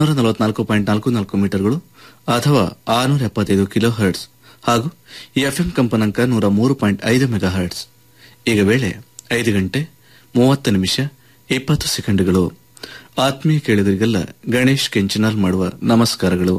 ನೂರ ನಲವತ್ನಾಲ್ಕು ಪಾಯಿಂಟ್ ನಾಲ್ಕು ನಾಲ್ಕು ಮೀಟರ್ಗಳು ಅಥವಾ ಆರುನೂರ ಎಪ್ಪತ್ತೈದು ಕಿಲೋ ಹರ್ಟ್ಸ್ ಹಾಗೂ ಎಫ್ಎಂ ಕಂಪನಾಂಕ ನೂರ ಮೂರು ಪಾಯಿಂಟ್ ಐದು ಮೆಗಾ ಹರ್ಟ್ಸ್ ಈಗ ವೇಳೆ ಐದು ಗಂಟೆ ಮೂವತ್ತು ನಿಮಿಷ ಇಪ್ಪತ್ತು ಸೆಕೆಂಡ್ಗಳು ಆತ್ಮೀಯ ಕೇಳಿದರಿಗೆಲ್ಲ ಗಣೇಶ್ ಕೆಂಚನಾಲ್ ಮಾಡುವ ನಮಸ್ಕಾರಗಳು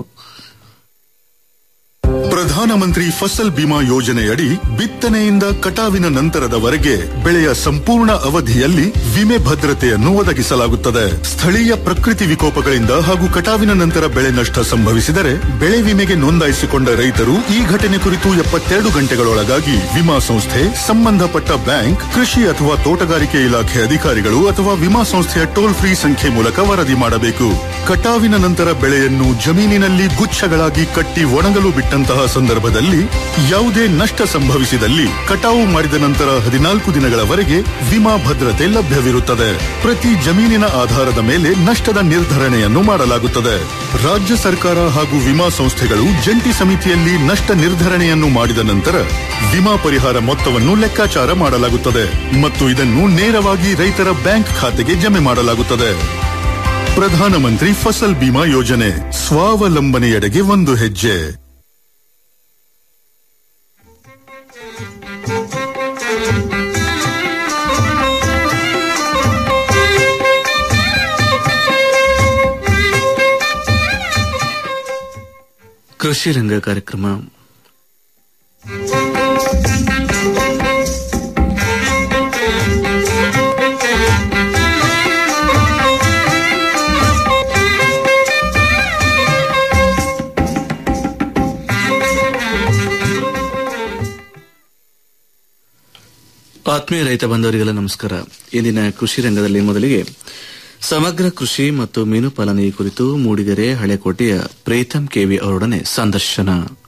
ಪ್ರಧಾನಮಂತ್ರಿ ಫಸಲ್ ಬಿಮಾ ಯೋಜನೆಯಡಿ ಬಿತ್ತನೆಯಿಂದ ಕಟಾವಿನ ನಂತರದವರೆಗೆ ಬೆಳೆಯ ಸಂಪೂರ್ಣ ಅವಧಿಯಲ್ಲಿ ವಿಮೆ ಭದ್ರತೆಯನ್ನು ಒದಗಿಸಲಾಗುತ್ತದೆ ಸ್ಥಳೀಯ ಪ್ರಕೃತಿ ವಿಕೋಪಗಳಿಂದ ಹಾಗೂ ಕಟಾವಿನ ನಂತರ ಬೆಳೆ ನಷ್ಟ ಸಂಭವಿಸಿದರೆ ಬೆಳೆ ವಿಮೆಗೆ ನೋಂದಾಯಿಸಿಕೊಂಡ ರೈತರು ಈ ಘಟನೆ ಕುರಿತು ಎಪ್ಪತ್ತೆರಡು ಗಂಟೆಗಳೊಳಗಾಗಿ ವಿಮಾ ಸಂಸ್ಥೆ ಸಂಬಂಧಪಟ್ಟ ಬ್ಯಾಂಕ್ ಕೃಷಿ ಅಥವಾ ತೋಟಗಾರಿಕೆ ಇಲಾಖೆ ಅಧಿಕಾರಿಗಳು ಅಥವಾ ವಿಮಾ ಸಂಸ್ಥೆಯ ಟೋಲ್ ಫ್ರೀ ಸಂಖ್ಯೆ ಮೂಲಕ ವರದಿ ಮಾಡಬೇಕು ಕಟಾವಿನ ನಂತರ ಬೆಳೆಯನ್ನು ಜಮೀನಿನಲ್ಲಿ ಗುಚ್ಛಗಳಾಗಿ ಕಟ್ಟಿ ಒಣಗಲು ಬಿಟ್ಟಂತಹ ಸಂದರ್ಭದಲ್ಲಿ ಯಾವುದೇ ನಷ್ಟ ಸಂಭವಿಸಿದಲ್ಲಿ ಕಟಾವು ಮಾಡಿದ ನಂತರ ಹದಿನಾಲ್ಕು ದಿನಗಳವರೆಗೆ ವಿಮಾ ಭದ್ರತೆ ಲಭ್ಯವಿರುತ್ತದೆ ಪ್ರತಿ ಜಮೀನಿನ ಆಧಾರದ ಮೇಲೆ ನಷ್ಟದ ನಿರ್ಧರಣೆಯನ್ನು ಮಾಡಲಾಗುತ್ತದೆ ರಾಜ್ಯ ಸರ್ಕಾರ ಹಾಗೂ ವಿಮಾ ಸಂಸ್ಥೆಗಳು ಜಂಟಿ ಸಮಿತಿಯಲ್ಲಿ ನಷ್ಟ ನಿರ್ಧರಣೆಯನ್ನು ಮಾಡಿದ ನಂತರ ವಿಮಾ ಪರಿಹಾರ ಮೊತ್ತವನ್ನು ಲೆಕ್ಕಾಚಾರ ಮಾಡಲಾಗುತ್ತದೆ ಮತ್ತು ಇದನ್ನು ನೇರವಾಗಿ ರೈತರ ಬ್ಯಾಂಕ್ ಖಾತೆಗೆ ಜಮೆ ಮಾಡಲಾಗುತ್ತದೆ ಪ್ರಧಾನಮಂತ್ರಿ ಫಸಲ್ ಬಿಮಾ ಯೋಜನೆ ಸ್ವಾವಲಂಬನೆಯೆಡೆಗೆ ಒಂದು ಹೆಜ್ಜೆ ಕೃಷಿ ರಂಗ ಕಾರ್ಯಕ್ರಮ ಆತ್ಮೀಯ ರೈತ ಬಂಧವರಿಗೆಲ್ಲ ನಮಸ್ಕಾರ ಇಂದಿನ ಕೃಷಿ ರಂಗದಲ್ಲಿ ಮೊದಲಿಗೆ ಸಮಗ್ರ ಕೃಷಿ ಮತ್ತು ಮೀನು ಪಾಲನೆ ಕುರಿತು ಮೂಡಿಗೆರೆ ಹಳೆಕೋಟೆಯ ಪ್ರೀತಂ ಕೆವಿ ಅವರೊಡನೆ ಸಂದರ್ಶನ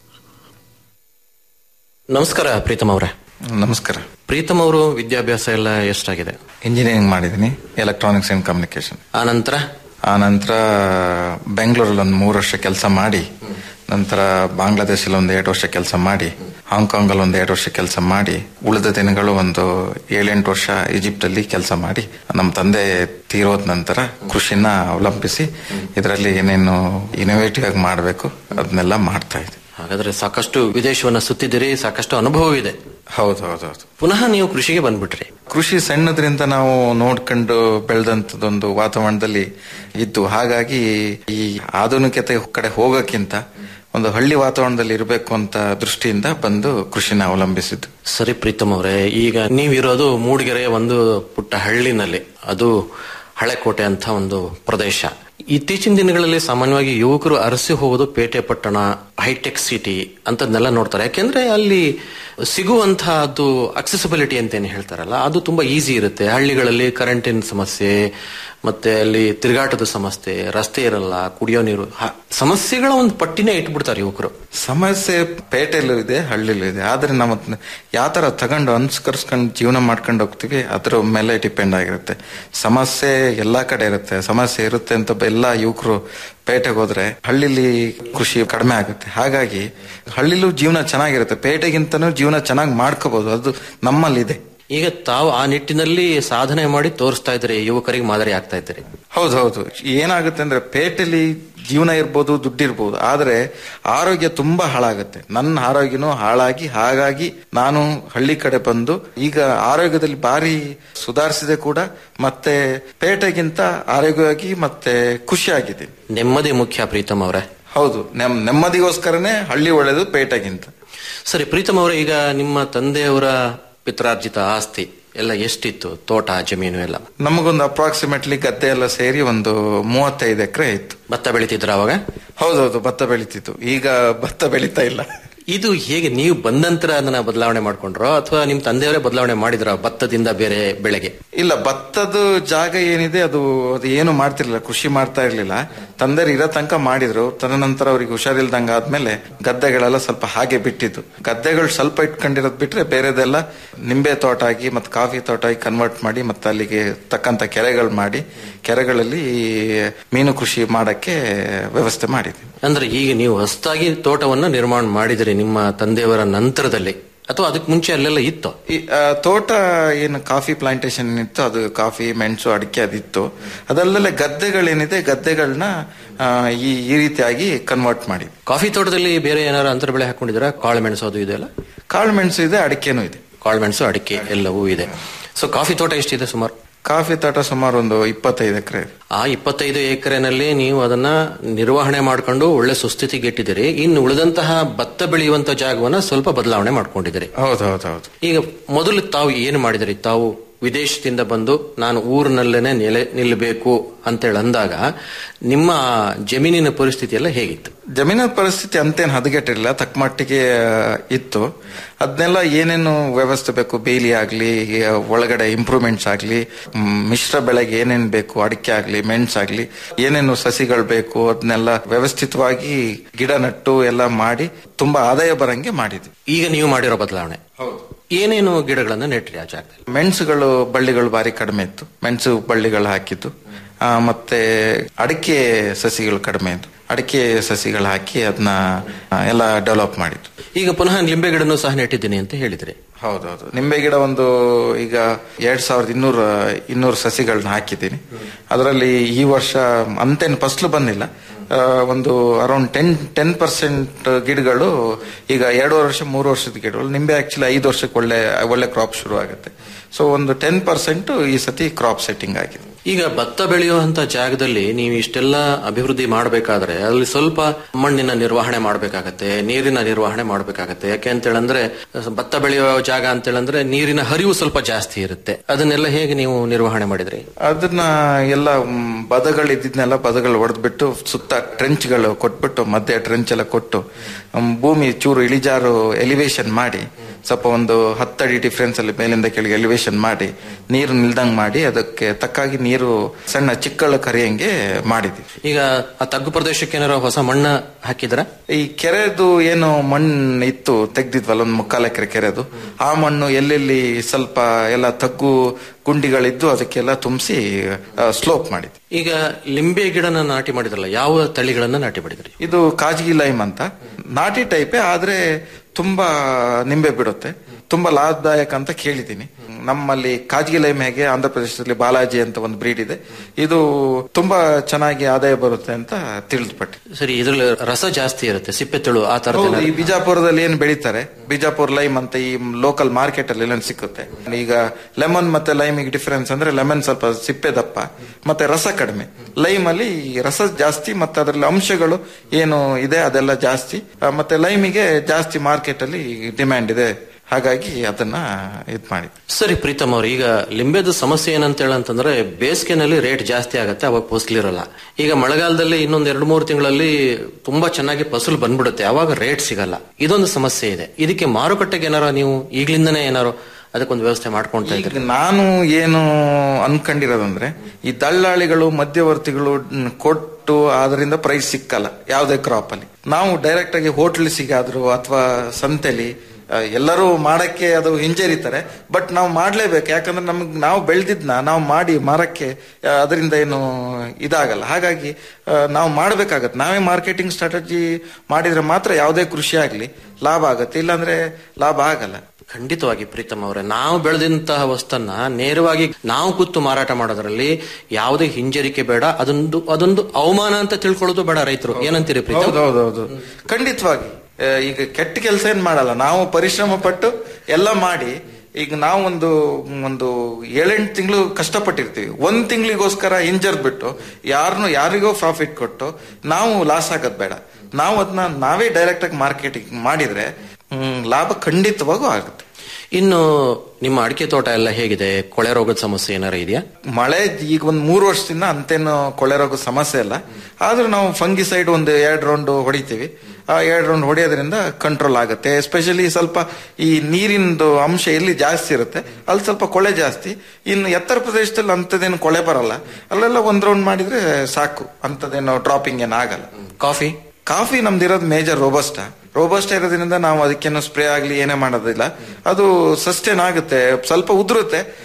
ನಮಸ್ಕಾರ ಪ್ರೀತಮ್ ಅವರೇ ನಮಸ್ಕಾರ ಪ್ರೀತಮ್ ಅವರು ವಿದ್ಯಾಭ್ಯಾಸ ಎಲ್ಲ ಎಷ್ಟಾಗಿದೆ ಇಂಜಿನಿಯರಿಂಗ್ ಮಾಡಿದ್ದೀನಿ ಎಲೆಕ್ಟ್ರಾನಿಕ್ಸ್ ಅಂಡ್ ಕಮ್ಯುನಿಕೇಶನ್ ಆ ನಂತರ ಆ ನಂತರ ಬೆಂಗಳೂರಲ್ಲಿ ಒಂದು ಮೂರು ವರ್ಷ ಕೆಲಸ ಮಾಡಿ ನಂತರ ಬಾಂಗ್ಲಾದೇಶಲ್ಲಿ ಒಂದು ಎರಡು ವರ್ಷ ಕೆಲಸ ಮಾಡಿ ಹಾಂಗ್ಕಾಂಗ್ ಅಲ್ಲಿ ಒಂದು ಎರಡು ವರ್ಷ ಕೆಲಸ ಮಾಡಿ ಉಳಿದ ದಿನಗಳು ಒಂದು ಏಳೆಂಟು ವರ್ಷ ಈಜಿಪ್ಟ್ ಅಲ್ಲಿ ಕೆಲಸ ಮಾಡಿ ನಮ್ಮ ತಂದೆ ತೀರೋದ ನಂತರ ಕೃಷಿನ ಅವಲಂಬಿಸಿ ಇದರಲ್ಲಿ ಏನೇನು ಇನೋವೇಟಿವ್ ಆಗಿ ಮಾಡಬೇಕು ಅದನ್ನೆಲ್ಲ ಮಾಡ್ತಾ ಇದ್ದೆ ಹಾಗಾದ್ರೆ ಸಾಕಷ್ಟು ವಿದೇಶವನ್ನ ಸುತ್ತಿದಿರಿ ಸಾಕಷ್ಟು ಅನುಭವವಿದೆ ಹೌದು ಹೌದು ಹೌದು ಪುನಃ ನೀವು ಕೃಷಿಗೆ ಬಂದ್ಬಿಟ್ರಿ ಕೃಷಿ ಸಣ್ಣದ್ರಿಂದ ನಾವು ನೋಡ್ಕೊಂಡು ಬೆಳೆದಂತದೊಂದು ವಾತಾವರಣದಲ್ಲಿ ಇದ್ದು ಹಾಗಾಗಿ ಈ ಆಧುನಿಕತೆ ಕಡೆ ಹೋಗೋಕ್ಕಿಂತ ಒಂದು ಹಳ್ಳಿ ವಾತಾವರಣದಲ್ಲಿ ಇರಬೇಕು ಅಂತ ದೃಷ್ಟಿಯಿಂದ ಬಂದು ಕೃಷಿನ ಅವಲಂಬಿಸಿದ್ದು ಸರಿ ಪ್ರೀತಮ್ ಅವರೇ ಈಗ ನೀವಿರೋದು ಮೂಡಿಗೆರೆಯ ಒಂದು ಪುಟ್ಟ ಹಳ್ಳಿನಲ್ಲಿ ಅದು ಹಳೆಕೋಟೆ ಅಂತ ಒಂದು ಪ್ರದೇಶ ಇತ್ತೀಚಿನ ದಿನಗಳಲ್ಲಿ ಸಾಮಾನ್ಯವಾಗಿ ಯುವಕರು ಅರಸಿ ಹೋಗೋದು ಪೇಟೆ ಪಟ್ಟಣ ಹೈಟೆಕ್ ಸಿಟಿ ಅಂತದ್ನೆಲ್ಲ ನೋಡ್ತಾರೆ ಯಾಕೆಂದ್ರೆ ಅಲ್ಲಿ ಸಿಗುವಂತಹದ್ದು ಅಕ್ಸೆಸಿಬಿಲಿಟಿ ಅಂತ ಏನು ಹೇಳ್ತಾರಲ್ಲ ಅದು ತುಂಬಾ ಈಸಿ ಇರುತ್ತೆ ಹಳ್ಳಿಗಳಲ್ಲಿ ಕರೆಂಟಿನ ಸಮಸ್ಯೆ ಮತ್ತೆ ಅಲ್ಲಿ ತಿರುಗಾಟದ ಸಮಸ್ಯೆ ರಸ್ತೆ ಇರಲ್ಲ ಕುಡಿಯೋ ನೀರು ಹ- ಸಮಸ್ಯೆಗಳ ಒಂದು ಪಟ್ಟಿನೇ ಇಟ್ಬಿಡ್ತಾರೆ ಯುವಕರು ಸಮಸ್ಯೆ ಪೇಟೆಯಲ್ಲೂ ಇದೆ ಹಳ್ಳಿಲೂ ಇದೆ ಆದ್ರೆ ನಾವು ಅದನ್ನ ಯಾವ ತರ ತಗೊಂಡು ಅನುಸ್ಕರಿಸ್ಕೊಂಡು ಜೀವನ ಮಾಡ್ಕೊಂಡು ಹೋಗ್ತೀವಿ ಅದ್ರ ಮೇಲೆ ಡಿಪೆಂಡ್ ಆಗಿರುತ್ತೆ ಸಮಸ್ಯೆ ಎಲ್ಲಾ ಕಡೆ ಇರುತ್ತೆ ಸಮಸ್ಯೆ ಇರುತ್ತೆ ಅಂತ ಎಲ್ಲ ಯುವಕರು ಪೇಟೆಗೆ ಹೋದ್ರೆ ಹಳ್ಳಿಲಿ ಕೃಷಿ ಕಡಿಮೆ ಆಗುತ್ತೆ ಹಾಗಾಗಿ ಹಳ್ಳಿಲೂ ಜೀವನ ಚೆನ್ನಾಗಿರುತ್ತೆ ಪೇಟೆಗಿಂತನೂ ಜೀವನ ಚೆನ್ನಾಗಿ ಮಾಡ್ಕೋಬಹುದು ಅದು ನಮ್ಮಲ್ಲಿದೆ ಈಗ ತಾವು ಆ ನಿಟ್ಟಿನಲ್ಲಿ ಸಾಧನೆ ಮಾಡಿ ತೋರಿಸ್ತಾ ಇದ್ದೀರಿ ಯುವಕರಿಗೆ ಮಾದರಿ ಆಗ್ತಾ ಇದ್ದೀರಿ ಹೌದು ಹೌದು ಏನಾಗುತ್ತೆ ಅಂದ್ರೆ ಪೇಟೆಲಿ ಜೀವನ ಇರ್ಬೋದು ದುಡ್ಡಿರ್ಬೋದು ಆದ್ರೆ ಆರೋಗ್ಯ ತುಂಬಾ ಹಾಳಾಗುತ್ತೆ ನನ್ನ ಆರೋಗ್ಯನೂ ಹಾಳಾಗಿ ಹಾಗಾಗಿ ನಾನು ಹಳ್ಳಿ ಕಡೆ ಬಂದು ಈಗ ಆರೋಗ್ಯದಲ್ಲಿ ಭಾರಿ ಸುಧಾರಿಸಿದೆ ಕೂಡ ಮತ್ತೆ ಪೇಟೆಗಿಂತ ಆರೋಗ್ಯವಾಗಿ ಮತ್ತೆ ಖುಷಿಯಾಗಿದೆ ನೆಮ್ಮದಿ ಮುಖ್ಯ ಪ್ರೀತಮ್ ಅವರೇ ಹೌದು ನೆಮ್ ನೆಮ್ಮದಿಗೋಸ್ಕರನೇ ಹಳ್ಳಿ ಒಳ್ಳೇದು ಪೇಟೆಗಿಂತ ಸರಿ ಪ್ರೀತಮ್ ಅವರೇ ಈಗ ನಿಮ್ಮ ತಂದೆಯವರ ಪಿತ್ರಾರ್ಜಿತ ಆಸ್ತಿ ಎಲ್ಲ ಎಷ್ಟಿತ್ತು ತೋಟ ಜಮೀನು ಎಲ್ಲ ನಮಗೊಂದು ಅಪ್ರಾಕ್ಸಿಮೇಟ್ಲಿ ಗದ್ದೆ ಎಲ್ಲ ಸೇರಿ ಒಂದು ಮೂವತ್ತೈದು ಎಕರೆ ಇತ್ತು ಭತ್ತ ಬೆಳಿತಿದ್ರ ಅವಾಗ ಹೌದೌದು ಭತ್ತ ಬೆಳೀತಿತ್ತು ಈಗ ಭತ್ತ ಬೆಳೀತಾ ಇಲ್ಲ ಇದು ಹೇಗೆ ನೀವು ಬಂದ ನಂತರ ಅದನ್ನ ಬದಲಾವಣೆ ಮಾಡ್ಕೊಂಡ್ರೋ ಅಥವಾ ನಿಮ್ ತಂದೆಯವರೇ ಬದಲಾವಣೆ ಮಾಡಿದ್ರ ಭತ್ತದಿಂದ ಬೇರೆ ಬೆಳೆಗೆ ಇಲ್ಲ ಭತ್ತದ ಜಾಗ ಏನಿದೆ ಅದು ಅದು ಏನು ಮಾಡ್ತಿರ್ಲಿಲ್ಲ ಕೃಷಿ ಮಾಡ್ತಾ ಇರ್ಲಿಲ್ಲ ತಂದೆರು ಇರೋ ತನಕ ಮಾಡಿದ್ರು ತದನಂತರ ಅವ್ರಿಗೆ ಹುಷಾರಿಲ್ದಂಗ ಆದ್ಮೇಲೆ ಗದ್ದೆಗಳೆಲ್ಲ ಸ್ವಲ್ಪ ಹಾಗೆ ಬಿಟ್ಟಿದ್ದು ಗದ್ದೆಗಳು ಸ್ವಲ್ಪ ಇಟ್ಕೊಂಡಿರೋದ್ ಬಿಟ್ರೆ ಬೇರೆದೆಲ್ಲ ನಿಂಬೆ ತೋಟ ಆಗಿ ಮತ್ತೆ ಕಾಫಿ ತೋಟ ಆಗಿ ಕನ್ವರ್ಟ್ ಮಾಡಿ ಮತ್ತೆ ಅಲ್ಲಿಗೆ ತಕ್ಕಂತ ಕೆರೆಗಳು ಮಾಡಿ ಕೆರೆಗಳಲ್ಲಿ ಮೀನು ಕೃಷಿ ಮಾಡಕ್ಕೆ ವ್ಯವಸ್ಥೆ ಮಾಡಿದ್ವಿ ಅಂದ್ರೆ ಈಗ ನೀವು ಹೊಸದಾಗಿ ತೋಟವನ್ನ ನಿರ್ಮಾಣ ಮಾಡಿದಿರಿ ನಿಮ್ಮ ತಂದೆಯವರ ನಂತರದಲ್ಲಿ ಅಥವಾ ಅದಕ್ಕೆ ಮುಂಚೆ ಅಲ್ಲೆಲ್ಲ ಇತ್ತು ಈ ಆ, ತೋಟ ಏನು ಕಾಫಿ ಪ್ಲಾಂಟೇಶನ್ ಇತ್ತು ಅದು ಕಾಫಿ ಮೆಣಸು ಅಡಿಕೆ ಅದಿತ್ತು ಅದಲ್ಲದೆ ಗದ್ದೆಗಳೇನಿದೆ ಗದ್ದೆಗಳನ್ನ ಆ, ಈ ಈ ರೀತಿಯಾಗಿ ಕನ್ವರ್ಟ್ ಮಾಡಿ ಕಾಫಿ ತೋಟದಲ್ಲಿ ಬೇರೆ ಏನಾರು ಅಂತರ ಬೆಳೆ ಹಾಕೊಂಡಿದ್ದೀರಾ ಕಾಳು ಮೆಣಸು ಅದು ಇದೆಯಲ್ಲ ಕಾಳು ಮೆಣಸು ಇದೆ ಅಡಿಕೆನೂ ಇದೆ ಕಾಳು ಮೆಣಸು ಅಡಿಕೆ ಎಲ್ಲವೂ ಇದೆ ಸೊ ಕಾಫಿ ತೋಟ ಎಷ್ಟಿದೆ ಸುಮಾರು ಕಾಫಿ ತೋಟ ಸುಮಾರು ಒಂದು ಇಪ್ಪತ್ತೈದು ಎಕರೆ ಇದೆ ಆ ಇಪ್ಪತ್ತೈದು ಎಕರೆನಲ್ಲಿ ನೀವು ಅದನ್ನ ನಿರ್ವಹಣೆ ಮಾಡ್ಕೊಂಡು ಒಳ್ಳೆ ಸುಸ್ಥಿತಿಗೆ ಇಟ್ಟಿದ್ದೀರಿ ಇನ್ನು ಉಳಿದಂತಹ ಭತ್ತ ಬೆಳೆಯುವಂತ ಜಾಗವನ್ನ ಸ್ವಲ್ಪ ಬದಲಾವಣೆ ಮಾಡ್ಕೊಂಡಿದ್ದೀರಿ ಹೌದು ಹೌದು ಹೌದು ಈಗ ಮೊದಲು ತಾವು ಏನು ಮಾಡಿದಿರಿ ತಾವು ವಿದೇಶದಿಂದ ಬಂದು ನಾನು ಊರಿನಲ್ಲೇನೆ ನೆಲೆ ನಿಲ್ಲಬೇಕು ಅಂತೇಳಿ ಅಂದಾಗ ನಿಮ್ಮ ಜಮೀನಿನ ಪರಿಸ್ಥಿತಿ ಎಲ್ಲ ಹೇಗಿತ್ತು ಜಮೀನಿನ ಪರಿಸ್ಥಿತಿ ಅಂತೇನು ಹದಗೆಟ್ಟಿರಲಿಲ್ಲ ತಕ್ಕ ಮಟ್ಟಿಗೆ ಆ, ಇತ್ತು ಅದನ್ನೆಲ್ಲ ಏನೇನು ವ್ಯವಸ್ಥೆ ಬೇಕು ಬೇಲಿ ಆಗ್ಲಿ ಆ, ಒಳಗಡೆ ಇಂಪ್ರೂವ್ಮೆಂಟ್ಸ್ ಆಗ್ಲಿ ಮ್, ಮಿಶ್ರ ಬೆಳೆಗೆ ಏನೇನ್ ಬೇಕು ಅಡಿಕೆ ಆಗ್ಲಿ ಮೆಣಸಾಗ್ಲಿ ಏನೇನು ಸಸಿಗಳು ಬೇಕು ಅದನ್ನೆಲ್ಲ ವ್ಯವಸ್ಥಿತವಾಗಿ ಗಿಡ ನಟ್ಟು ಎಲ್ಲ ಮಾಡಿ ತುಂಬಾ ಆದಾಯ ಬರಂಗೆ ಮಾಡಿದ್ವಿ ಈಗ ನೀವು ಮಾಡಿರೋ ಬದಲಾವಣೆ ಏನೇನು ಗಿಡಗಳನ್ನ ನೆಟ್ರಿ ಆ ಜಾಗದಲ್ಲಿ ಮೆಣಸುಗಳು ಬಳ್ಳಿಗಳು ಬಾರಿ ಕಡಿಮೆ ಇತ್ತು ಮೆಣಸು ಬಳ್ಳಿಗಳು ಹಾಕಿದ್ದು ಆ, ಮತ್ತೆ ಅಡಿಕೆ ಸಸಿಗಳು ಕಡಿಮೆ ಇತ್ತು ಅಡಿಕೆ ಸಸಿಗಳು ಹಾಕಿ ಅದನ್ನ ಎಲ್ಲ ಡೆವಲಪ್ ಮಾಡಿದ್ದು ಈಗ ಪುನಃ ಲಿಂಬೆ ಗಿಡನೂ ಸಹ ನೆಟ್ಟಿದ್ದೀನಿ ಅಂತ ಹೇಳಿದ್ರಿ ಹೌದೌದು ನಿಂಬೆ ಗಿಡ ಒಂದು ಈಗ ಎರಡ್ ಸಾವಿರದ ಇನ್ನೂರ ಇನ್ನೂರು ಸಸಿಗಳನ್ನ ಹಾಕಿದ್ದೀನಿ ಅದರಲ್ಲಿ ಈ ವರ್ಷ ಅಂತೇನು ಫಸ್ಲು ಬಂದಿಲ್ಲ ಆ, ಒಂದು ಅರೌಂಡ್ ಟೆನ್ ಟೆನ್ ಪರ್ಸೆಂಟ್ ಗಿಡಗಳು ಈಗ ಎರಡೂವರೆ ವರ್ಷ ಮೂರು ವರ್ಷದ ಗಿಡಗಳು ನಿಂಬೆ ಆಕ್ಚುಲಿ ಐದು ವರ್ಷಕ್ಕೆ ಒಳ್ಳೆ ಒಳ್ಳೆ ಕ್ರಾಪ್ ಶುರು ಆಗುತ್ತೆ ಸೊ ಒಂದು ಟೆನ್ ಪರ್ಸೆಂಟ್ ಈ ಸತಿ ಕ್ರಾಪ್ ಸೆಟ್ಟಿಂಗ್ ಆಗಿದೆ ಈಗ ಭತ್ತ ಬೆಳೆಯುವಂತ ಜಾಗದಲ್ಲಿ ನೀವು ಇಷ್ಟೆಲ್ಲ ಅಭಿವೃದ್ಧಿ ಮಾಡಬೇಕಾದ್ರೆ ಅಲ್ಲಿ ಸ್ವಲ್ಪ ಮಣ್ಣಿನ ನಿರ್ವಹಣೆ ಮಾಡಬೇಕಾಗತ್ತೆ ನೀರಿನ ನಿರ್ವಹಣೆ ಮಾಡಬೇಕಾಗತ್ತೆ ಯಾಕೆ ಅಂತೇಳಂದ್ರೆ ಭತ್ತ ಬೆಳೆಯುವ ಜಾಗ ಅಂತೇಳಂದ್ರೆ ನೀರಿನ ಹರಿವು ಸ್ವಲ್ಪ ಜಾಸ್ತಿ ಇರುತ್ತೆ ಅದನ್ನೆಲ್ಲ ಹೇಗೆ ನೀವು ನಿರ್ವಹಣೆ ಮಾಡಿದ್ರಿ ಅದನ್ನ ಎಲ್ಲ ಮ್, ಬದಗಳಿದ್ದನ್ನೆಲ್ಲ ಬದಗಳು ಹೊಡೆದ್ಬಿಟ್ಟು ಸುತ್ತ ಟ್ರೆಂಚ್ಗಳು ಕೊಟ್ಬಿಟ್ಟು ಮಧ್ಯೆ ಟ್ರೆಂಚ್ ಎಲ್ಲ ಕೊಟ್ಟು ಮ್, ಭೂಮಿ ಚೂರು ಇಳಿಜಾರು ಎಲಿವೇಶನ್ ಮಾಡಿ ಸ್ವಲ್ಪ ಒಂದು ಹತ್ತಡಿ ಡಿಫ್ರೆನ್ಸ್ ಅಲ್ಲಿ ಮೇಲಿಂದ ಕೆಳಗೆ ಎಲಿವೇಶನ್ ಮಾಡಿ ನೀರು ನಿಲ್ದಂಗ್ ಮಾಡಿ ಅದಕ್ಕೆ ತಕ್ಕಾಗಿ ನೀರು ಸಣ್ಣ ಚಿಕ್ಕಳ ಕರಿಯಂಗೆ ಮಾಡಿದ್ವಿ ಈಗ ಆ ತಗ್ಗು ಪ್ರದೇಶಕ್ಕೆ ಏನಾರ ಹೊಸ ಮಣ್ಣ ಹಾಕಿದ್ರ ಈ ಕೆರೆದು ಏನು ಮಣ್ಣು ಇತ್ತು ತೆಗ್ದಿದ್ವಲ್ಲ ಒಂದು ಮುಕ್ಕಾಲು ಎಕರೆ ಕೆರೆದು ಆ ಮಣ್ಣು ಎಲ್ಲೆಲ್ಲಿ ಸ್ವಲ್ಪ ಎಲ್ಲ ತಗ್ಗು ಗುಂಡಿಗಳಿದ್ದು ಅದಕ್ಕೆಲ್ಲ ತುಂಬಿಸಿ ಸ್ಲೋಪ್ ಮಾಡಿದ್ವಿ ಈಗ ಲಿಂಬೆ ಗಿಡನ ನಾಟಿ ಮಾಡಿದ್ರಲ್ಲ ಯಾವ ತಳಿಗಳನ್ನ ನಾಟಿ ಮಾಡಿದ್ರಿ ಇದು ಕಾಜ್ಗಿ ಲೈಮ್ ಅಂತ ನಾಟಿ ಟೈಪೇ ಆದ್ರೆ ತುಂಬಾ ನಿಂಬೆ ಬಿಡುತ್ತೆ ತುಂಬಾ ಲಾಭದಾಯಕ ಅಂತ ಕೇಳಿದ್ದೀನಿ ನಮ್ಮಲ್ಲಿ ಕಾಜ್ಗಿ ಲೈಮ್ ಹೇಗೆ ಆಂಧ್ರ ಪ್ರದೇಶದಲ್ಲಿ ಬಾಲಾಜಿ ಅಂತ ಒಂದು ಬ್ರೀಡ್ ಇದೆ ಇದು ತುಂಬಾ ಚೆನ್ನಾಗಿ ಆದಾಯ ಬರುತ್ತೆ ಅಂತ ತಿಳಿದ್ಪಟ್ಟೆ ಸರಿ ಇದ್ರಲ್ಲಿ ರಸ ಜಾಸ್ತಿ ಇರುತ್ತೆ ಸಿಪ್ಪೆ ತೆಳು ಆ ಹೌದು, ತರದ ಈ ಬಿಜಾಪುರದಲ್ಲಿ ಏನ್ ಬೆಳೀತಾರೆ ಬಿಜಾಪುರ್ ಲೈಮ್ ಅಂತ ಈ ಲೋಕಲ್ ಮಾರ್ಕೆಟ್ ಅಲ್ಲಿ ಎಲ್ಲ ಸಿಕ್ಕುತ್ತೆ ಈಗ ಲೆಮನ್ ಮತ್ತೆ ಲೈಮ್ ಡಿಫರೆನ್ಸ್ ಅಂದ್ರೆ ಲೆಮನ್ ಸ್ವಲ್ಪ ಸಿಪ್ಪೆ ದಪ್ಪ ಮತ್ತೆ ರಸ ಕಡಿಮೆ ಲೈಮ್ ಅಲ್ಲಿ ರಸ ಜಾಸ್ತಿ ಮತ್ತೆ ಅದರಲ್ಲಿ ಅಂಶಗಳು ಏನು ಇದೆ ಅದೆಲ್ಲ ಜಾಸ್ತಿ ಆ, ಮತ್ತೆ ಲೈಮಿಗೆ ಜಾಸ್ತಿ ಮಾರ್ಕೆಟ್ ಅಲ್ಲಿ ಡಿಮ್ಯಾಂಡ್ ಇದೆ ಹಾಗಾಗಿ ಅದನ್ನ ಇದ್ ಮಾಡಿ ಸರಿ ಪ್ರೀತಮ್ ಅವ್ರು ಈಗ ಲಿಂಬೆದ ಸಮಸ್ಯೆ ಏನಂತ ಹೇಳಂತಂದ್ರೆ ಬೇಸಿಗೆನಲ್ಲಿ ರೇಟ್ ಜಾಸ್ತಿ ಆಗತ್ತೆ ಅವಾಗ ಫಸಲಿರಲ್ಲ ಈಗ ಮಳೆಗಾಲದಲ್ಲಿ ಇನ್ನೊಂದ್ ಎರಡು ಮೂರು ತಿಂಗಳಲ್ಲಿ ತುಂಬಾ ಚೆನ್ನಾಗಿ ಫಸಲು ಬಂದ್ಬಿಡುತ್ತೆ ಅವಾಗ ರೇಟ್ ಸಿಗಲ್ಲ ಇದೊಂದು ಸಮಸ್ಯೆ ಇದೆ ಇದಕ್ಕೆ ಮಾರುಕಟ್ಟೆಗೆ ಏನಾರ ನೀವು ಈಗ್ಲಿಂದನೇ ಏನಾರು ಅದಕ್ಕೊಂದು ವ್ಯವಸ್ಥೆ ಮಾಡ್ಕೊಂತ ಇದ್ರಿ ಈಗ ನಾನು ಏನು ಅನ್ಕೊಂಡಿರೋದಂದ್ರೆ ಈ ದಳ್ಳಾಳಿಗಳು ಮಧ್ಯವರ್ತಿಗಳು ಮ್, ಕೊಟ್ಟು ಅದರಿಂದ ಪ್ರೈಸ್ ಸಿಕ್ಕಲ್ಲ ಯಾವುದೇ ಕ್ರಾಪ್ ಅಲ್ಲಿ ನಾವು ಡೈರೆಕ್ಟ್ ಆಗಿ ಹೋಟ್ಲಿಸಿಗಾದ್ರು ಅಥವಾ ಸಂತೆಲಿ ಆ, ಎಲ್ಲರೂ ಮಾಡಕ್ಕೆ ಅದು ಹಿಂಜರಿತಾರೆ ಬಟ್ ನಾವು ಮಾಡ್ಲೇಬೇಕು ಯಾಕಂದ್ರೆ ನಮಗ್ ನಾವು ಬೆಳೆದಿದ್ನ ನಾವು ಮಾಡಿ ಮಾರಕ್ಕೆ ಆ, ಅದರಿಂದ ಏನು ಇದಾಗಲ್ಲ ಹಾಗಾಗಿ ಆ, ನಾವು ಮಾಡ್ಬೇಕಾಗತ್ತೆ ನಾವೇ ಮಾರ್ಕೆಟಿಂಗ್ ಸ್ಟ್ರಾಟಜಿ ಮಾಡಿದ್ರೆ ಮಾತ್ರ ಯಾವುದೇ ಕೃಷಿ ಆಗ್ಲಿ ಲಾಭ ಆಗತ್ತೆ ಇಲ್ಲಾಂದ್ರೆ ಲಾಭ ಆಗಲ್ಲ ಖಂಡಿತವಾಗಿ ಪ್ರೀತಮ್ ಅವರೇ ನಾವು ಬೆಳೆದಂತಹ ವಸ್ತನ್ನ ನೇರವಾಗಿ ನಾವು ಕೂತು ಮಾರಾಟ ಮಾಡೋದ್ರಲ್ಲಿ ಯಾವುದೇ ಹಿಂಜರಿಕೆ ಬೇಡ ಅದೊಂದು ಅದೊಂದು ಅವಮಾನ ಅಂತ ತಿಳ್ಕೊಳ್ಳೋದು ಬೇಡ ರೈತರು ಏನಂತೀರಿ ಪ್ರೀತಮ್ ಹೌದೌದೌದು ಖಂಡಿತವಾಗಿ ಆ, ಈಗ ಕೆಟ್ಟ ಕೆಲಸ ಏನ್ ಮಾಡಲ್ಲ ನಾವು ಪರಿಶ್ರಮ ಪಟ್ಟು ಎಲ್ಲ ಮಾಡಿ ಈಗ ನಾವು ಒಂದು ಒಂದು ಏಳೆಂಟು ತಿಂಗಳು ಕಷ್ಟಪಟ್ಟಿರ್ತೀವಿ ಒಂದ್ ತಿಂಗಳಿಗೋಸ್ಕರ ಹಿಂಜರ್ದ್ ಬಿಟ್ಟು ಯಾರನ್ನು ಯಾರಿಗೋ ಪ್ರಾಫಿಟ್ ಕೊಟ್ಟು ನಾವು ಲಾಸ್ ಆಗೋದ್ ಬೇಡ ನಾವು ಅದನ್ನ ನಾವೇ ಡೈರೆಕ್ಟ್ ಆಗಿ ಮಾರ್ಕೆಟಿಂಗ್ ಮಾಡಿದ್ರೆ ಹ್ಮ್, ಲಾಭ ಖಂಡಿತವಾಗೂ ಆಗುತ್ತೆ ಇನ್ನು ನಿಮ್ಮ ಅಡಿಕೆ ತೋಟ ಎಲ್ಲ ಹೇಗಿದೆ ಕೊಳೆ ರೋಗದ ಸಮಸ್ಯೆ ಏನಾರ ಇದೆಯಾ ಮಳೆ ಈಗ ಒಂದ್ ಮೂರು ವರ್ಷದಿಂದ ಅಂತೇನು ಕೊಳೆ ರೋಗ ಸಮಸ್ಯೆ ಇಲ್ಲ ಆದ್ರೂ ನಾವು ಫಂಗಿಸೈಡ್ ಒಂದು ಎರಡು ರೌಂಡ್ ಹೊಡಿತೀವಿ ಆ ಎರಡು ರೌಂಡ್ ಹೊಡೆಯೋದ್ರಿಂದ ಕಂಟ್ರೋಲ್ ಆಗುತ್ತೆ ಎಸ್ಪೆಷಲಿ ಸ್ವಲ್ಪ ಈ ನೀರಿಂದು ಅಂಶ ಎಲ್ಲಿ ಜಾಸ್ತಿ ಇರುತ್ತೆ ಅಲ್ಲಿ ಸ್ವಲ್ಪ ಕೊಳೆ ಜಾಸ್ತಿ ಇನ್ನು ಎತ್ತರ ಪ್ರದೇಶದಲ್ಲಿ ಅಂಥದ್ದೇನು ಕೊಳೆ ಬರಲ್ಲ ಅಲ್ಲೆಲ್ಲ ಒಂದ್ ರೌಂಡ್ ಮಾಡಿದ್ರೆ ಸಾಕು ಅಂಥದ್ದೇನು ಡ್ರಾಪಿಂಗ್ ಏನು ಆಗಲ್ಲ ಕಾಫಿ ಕಾಫಿ ನಮ್ದಿರೋದು ಮೇಜರ್ ರೋಬಸ್ಟ ರೋಬಸ್ಟ ಇರೋದ್ರಿಂದ ನಾವು ಅದಕ್ಕೇನು ಸ್ಪ್ರೇ ಆಗ್ಲಿ ಏನೇ ಮಾಡೋದಿಲ್ಲ ಅದು ಸಸ್ಟೇನ್ ಆಗುತ್ತೆ ಸ್ವಲ್ಪ ಉದುರುತ್ತೆ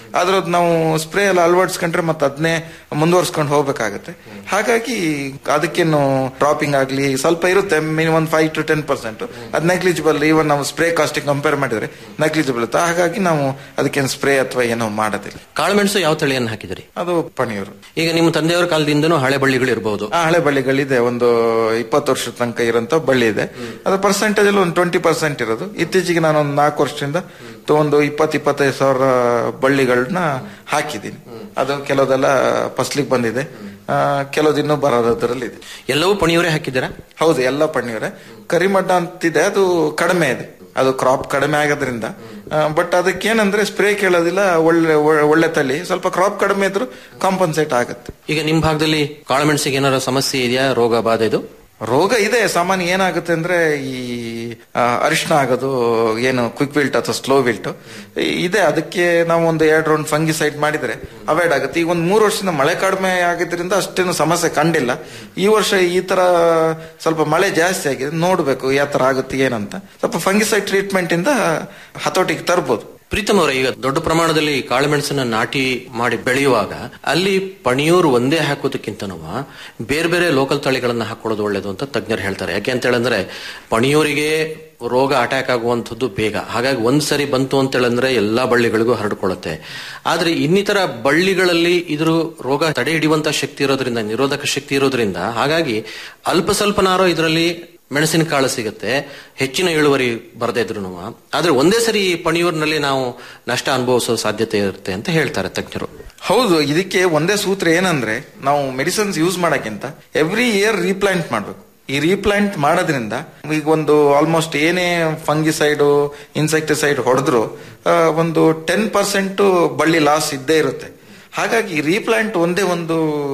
ಆದ್ರೆ ಅದ್ ನಾವು ಸ್ಪ್ರೇ ಎಲ್ಲ ಅಳವಡಿಸ್ಕೊಂಡ್ರೆ ಮತ್ತೆ ಅದನ್ನೇ ಮುಂದುವರ್ಸ್ಕೊಂಡು ಹೋಗ್ಬೇಕಾಗತ್ತೆ ಹಾಗಾಗಿ ಅದಕ್ಕೇನು ಡ್ರಾಪಿಂಗ್ ಆಗ್ಲಿ ಸ್ವಲ್ಪ ಇರುತ್ತೆ ಮಿನಿಮಮ್ ಒಂದು ಫೈವ್ ಟು ಟೆನ್ ಪರ್ಸೆಂಟ್ ಅದು ನೆಗ್ಲಿಜಿಬಲ್ ಈವನ್ ನಾವು ಸ್ಪ್ರೇ ಕಾಸ್ಟಿಗೆ ಕಂಪೇರ್ ಮಾಡಿದ್ರೆ ನೆಗ್ಲಿಜಿಬಲ್ ಇರುತ್ತೆ ಹಾಗಾಗಿ ನಾವು ಅದಕ್ಕೇನು ಸ್ಪ್ರೇ ಅಥವಾ ಏನೋ ಮಾಡೋದಿಲ್ಲ ಕಾಳುಮೆಣಸು ಯಾವ ತಳಿಯನ್ನು ಹಾಕಿದಿರಿ ಅದು ಪಣಿಯೂರು ಈಗ ನಿಮ್ಮ ತಂದೆಯವರ ಕಾಲದಿಂದನೂ ಹಳೆ ಬಳ್ಳಿಗಳು ಇರಬಹುದು ಆ ಹಳೆ ಬಳ್ಳಿಗಳಿದೆ ಒಂದು ಇಪ್ಪತ್ತು ವರ್ಷದ ತನಕ ಇರೋಂತ ಬಳ್ಳಿ ಇದೆ ಅದು ಪರ್ಸೆಂಟೇಜ್ ಅಲ್ಲಿ ಒಂದು ಟ್ವೆಂಟಿ ಪರ್ಸೆಂಟ್ ಇರೋದು ಇತ್ತೀಚೆಗೆ ನಾನು ಒಂದು ನಾಲ್ಕು ವರ್ಷದಿಂದ ತ- ಒಂದು ಇಪ್ಪತ್ತು ಇಪ್ಪತ್ತೈದು ಸಾವಿರ ಬಳ್ಳಿಗಳನ್ನ ಹಾಕಿದ್ದೀನಿ ಅದು ಕೆಲವುದೆಲ್ಲ ಫಸ್ಲಿಗೆ ಬಂದಿದೆ ಆ, ಕೆಲವ್ದು ಇನ್ನೂ ಬರೋದ್ರಲ್ಲಿ ಇದೆ ಎಲ್ಲವೂ ಪಣಿಯವರೇ ಹಾಕಿದ್ದೀರಾ ಹೌದು ಎಲ್ಲ ಪಣ್ಣೀವ್ರೆ ಕರಿಮಡ್ಡ ಅಂತಿದೆ ಅದು ಕಡಿಮೆ ಇದೆ ಅದು ಕ್ರಾಪ್ ಕಡಿಮೆ ಆಗೋದ್ರಿಂದ ಬಟ್ ಅದಕ್ಕೇನಂದ್ರೆ ಸ್ಪ್ರೇ ಕೇಳೋದಿಲ್ಲ ಒಳ್ಳೆ ಒಳ್ಳೆ- ಒಳ್ಳೆ ತಳಿ ಸ್ವಲ್ಪ ಕ್ರಾಪ್ ಕಡಿಮೆ ಇದ್ರು ಕಾಂಪನ್ಸೇಟ್ ಆಗುತ್ತೆ ಈಗ ನಿಮ್ಮ ಭಾಗದಲ್ಲಿ ಕಾಳುಮೆಣಸಿಗೆ ಏನಾರ ಸಮಸ್ಯೆ ಇದೆಯಾ ರೋಗ ಬಾಧೆ ಇದು ರೋಗ ಇದೆ ಸಾಮಾನ್ಯ ಏನಾಗುತ್ತೆ ಅಂದ್ರೆ ಈ ಆ, ಅರಿಶಿನ ಆಗೋದು ಏನು ಕ್ವಿಕ್ ವಿಲ್ಟ್ ಅಥವಾ ಸ್ಲೋ ವಿಲ್ಟ್ ಇದೆ ಅದಕ್ಕೆ ನಾವು ಒಂದು ಎರಡು ರೌಂಡ್ ಫಂಗಿಸೈಡ್ ಮಾಡಿದ್ರೆ ಅವಾಯ್ಡ್ ಆಗುತ್ತೆ ಈಗ ಒಂದು ಮೂರು ವರ್ಷದಿಂದ ಮಳೆ ಕಡಿಮೆ ಆಗಿದ್ರಿಂದ ಅಷ್ಟೇನು ಸಮಸ್ಯೆ ಕಂಡಿಲ್ಲ ಈ ವರ್ಷ ಈ ತರ ಸ್ವಲ್ಪ ಮಳೆ ಜಾಸ್ತಿ ಆಗಿದೆ ನೋಡ್ಬೇಕು ಯಾವ ತರ ಆಗುತ್ತೆ ಏನಂತ ಸ್ವಲ್ಪ ಫಂಗಿಸೈಡ್ ಟ್ರೀಟ್ಮೆಂಟ್ ಇಂದ ಹತೋಟಿಗೆ ತರ್ಬೋದು ಪ್ರೀತಮ್ ಅವರೇ ಈಗ ದೊಡ್ಡ ಪ್ರಮಾಣದಲ್ಲಿ ಕಾಳುಮೆಣಸನ್ನ ನಾಟಿ ಮಾಡಿ ಬೆಳೆಯುವಾಗ ಅಲ್ಲಿ ಪಣಿಯೂರು ಒಂದೇ ಹಾಕೋದಕ್ಕಿಂತನೂ ಬೇರೆ ಬೇರೆ ಲೋಕಲ್ ತಳಿಗಳನ್ನ ಹಾಕೊಳ್ಳೋದು ಒಳ್ಳೇದು ಅಂತ ತಜ್ಞರು ಹೇಳ್ತಾರೆ ಯಾಕೆ ಅಂತ ಹೇಳಿದ್ರೆ ಪಣಿಯೂರಿಗೆ ರೋಗ ಅಟ್ಯಾಕ್ ಆಗುವಂಥದ್ದು ಬೇಗ ಹಾಗಾಗಿ ಒಂದ್ ಸರಿ ಬಂತು ಅಂತ ಹೇಳಿದ್ರೆ ಎಲ್ಲಾ ಬಳ್ಳಿಗಳಿಗೂ ಹರಡ್ಕೊಳ್ಳುತ್ತೆ ಆದ್ರೆ ಇನ್ನಿತರ ಬಳ್ಳಿಗಳಲ್ಲಿ ಇದ್ರ ರೋಗ ತಡೆ ಹಿಡಿಯುವಂತ ಶಕ್ತಿ ಇರೋದ್ರಿಂದ ನಿರೋಧಕ ಶಕ್ತಿ ಇರೋದ್ರಿಂದ ಹಾಗಾಗಿ ಅಲ್ಪ ಸ್ವಲ್ಪನಾರೋ ಇದರಲ್ಲಿ ಮೆಣಸಿನ ಕಾಳು ಸಿಗುತ್ತೆ ಹೆಚ್ಚಿನ ಇಳುವರಿ ಬರದೇ ಇದ್ರು ಆದ್ರೆ ಒಂದೇ ಸರಿ ಪಣಿಯೂರಿನಲ್ಲಿ ನಾವು ನಷ್ಟ ಅನುಭವಿಸೋ ಸಾಧ್ಯತೆ ಇರುತ್ತೆ ಅಂತ ಹೇಳ್ತಾರೆ ತಜ್ಞರು ಹೌದು ಇದಕ್ಕೆ ಒಂದೇ ಸೂತ್ರ ಏನಂದ್ರೆ ನಾವು ಮೆಡಿಸಿನ್ಸ್ ಯೂಸ್ ಮಾಡಕ್ಕಿಂತ ಎವ್ರಿ ಇಯರ್ ರೀಪ್ಲಾಂಟ್ ಮಾಡ್ಬೇಕು ಈ ರೀಪ್ಲಾಂಟ್ ಮಾಡೋದ್ರಿಂದ ಈಗ ಒಂದು ಆಲ್ಮೋಸ್ಟ್ ಏನೇ ಫಂಗಿಸೈಡ್ ಇನ್ಸೆಕ್ಟಿಸೈಡ್ ಹೊಡೆದ್ರು ಆ, ಒಂದು ಟೆನ್ ಪರ್ಸೆಂಟ್ ಬಳ್ಳಿ ಲಾಸ್ ಇದ್ದೇ ಇರುತ್ತೆ ಹಾಗಾಗಿ ರೀಪ್ಲಾಂಟ್ ಒಂದೇ ಒಂದು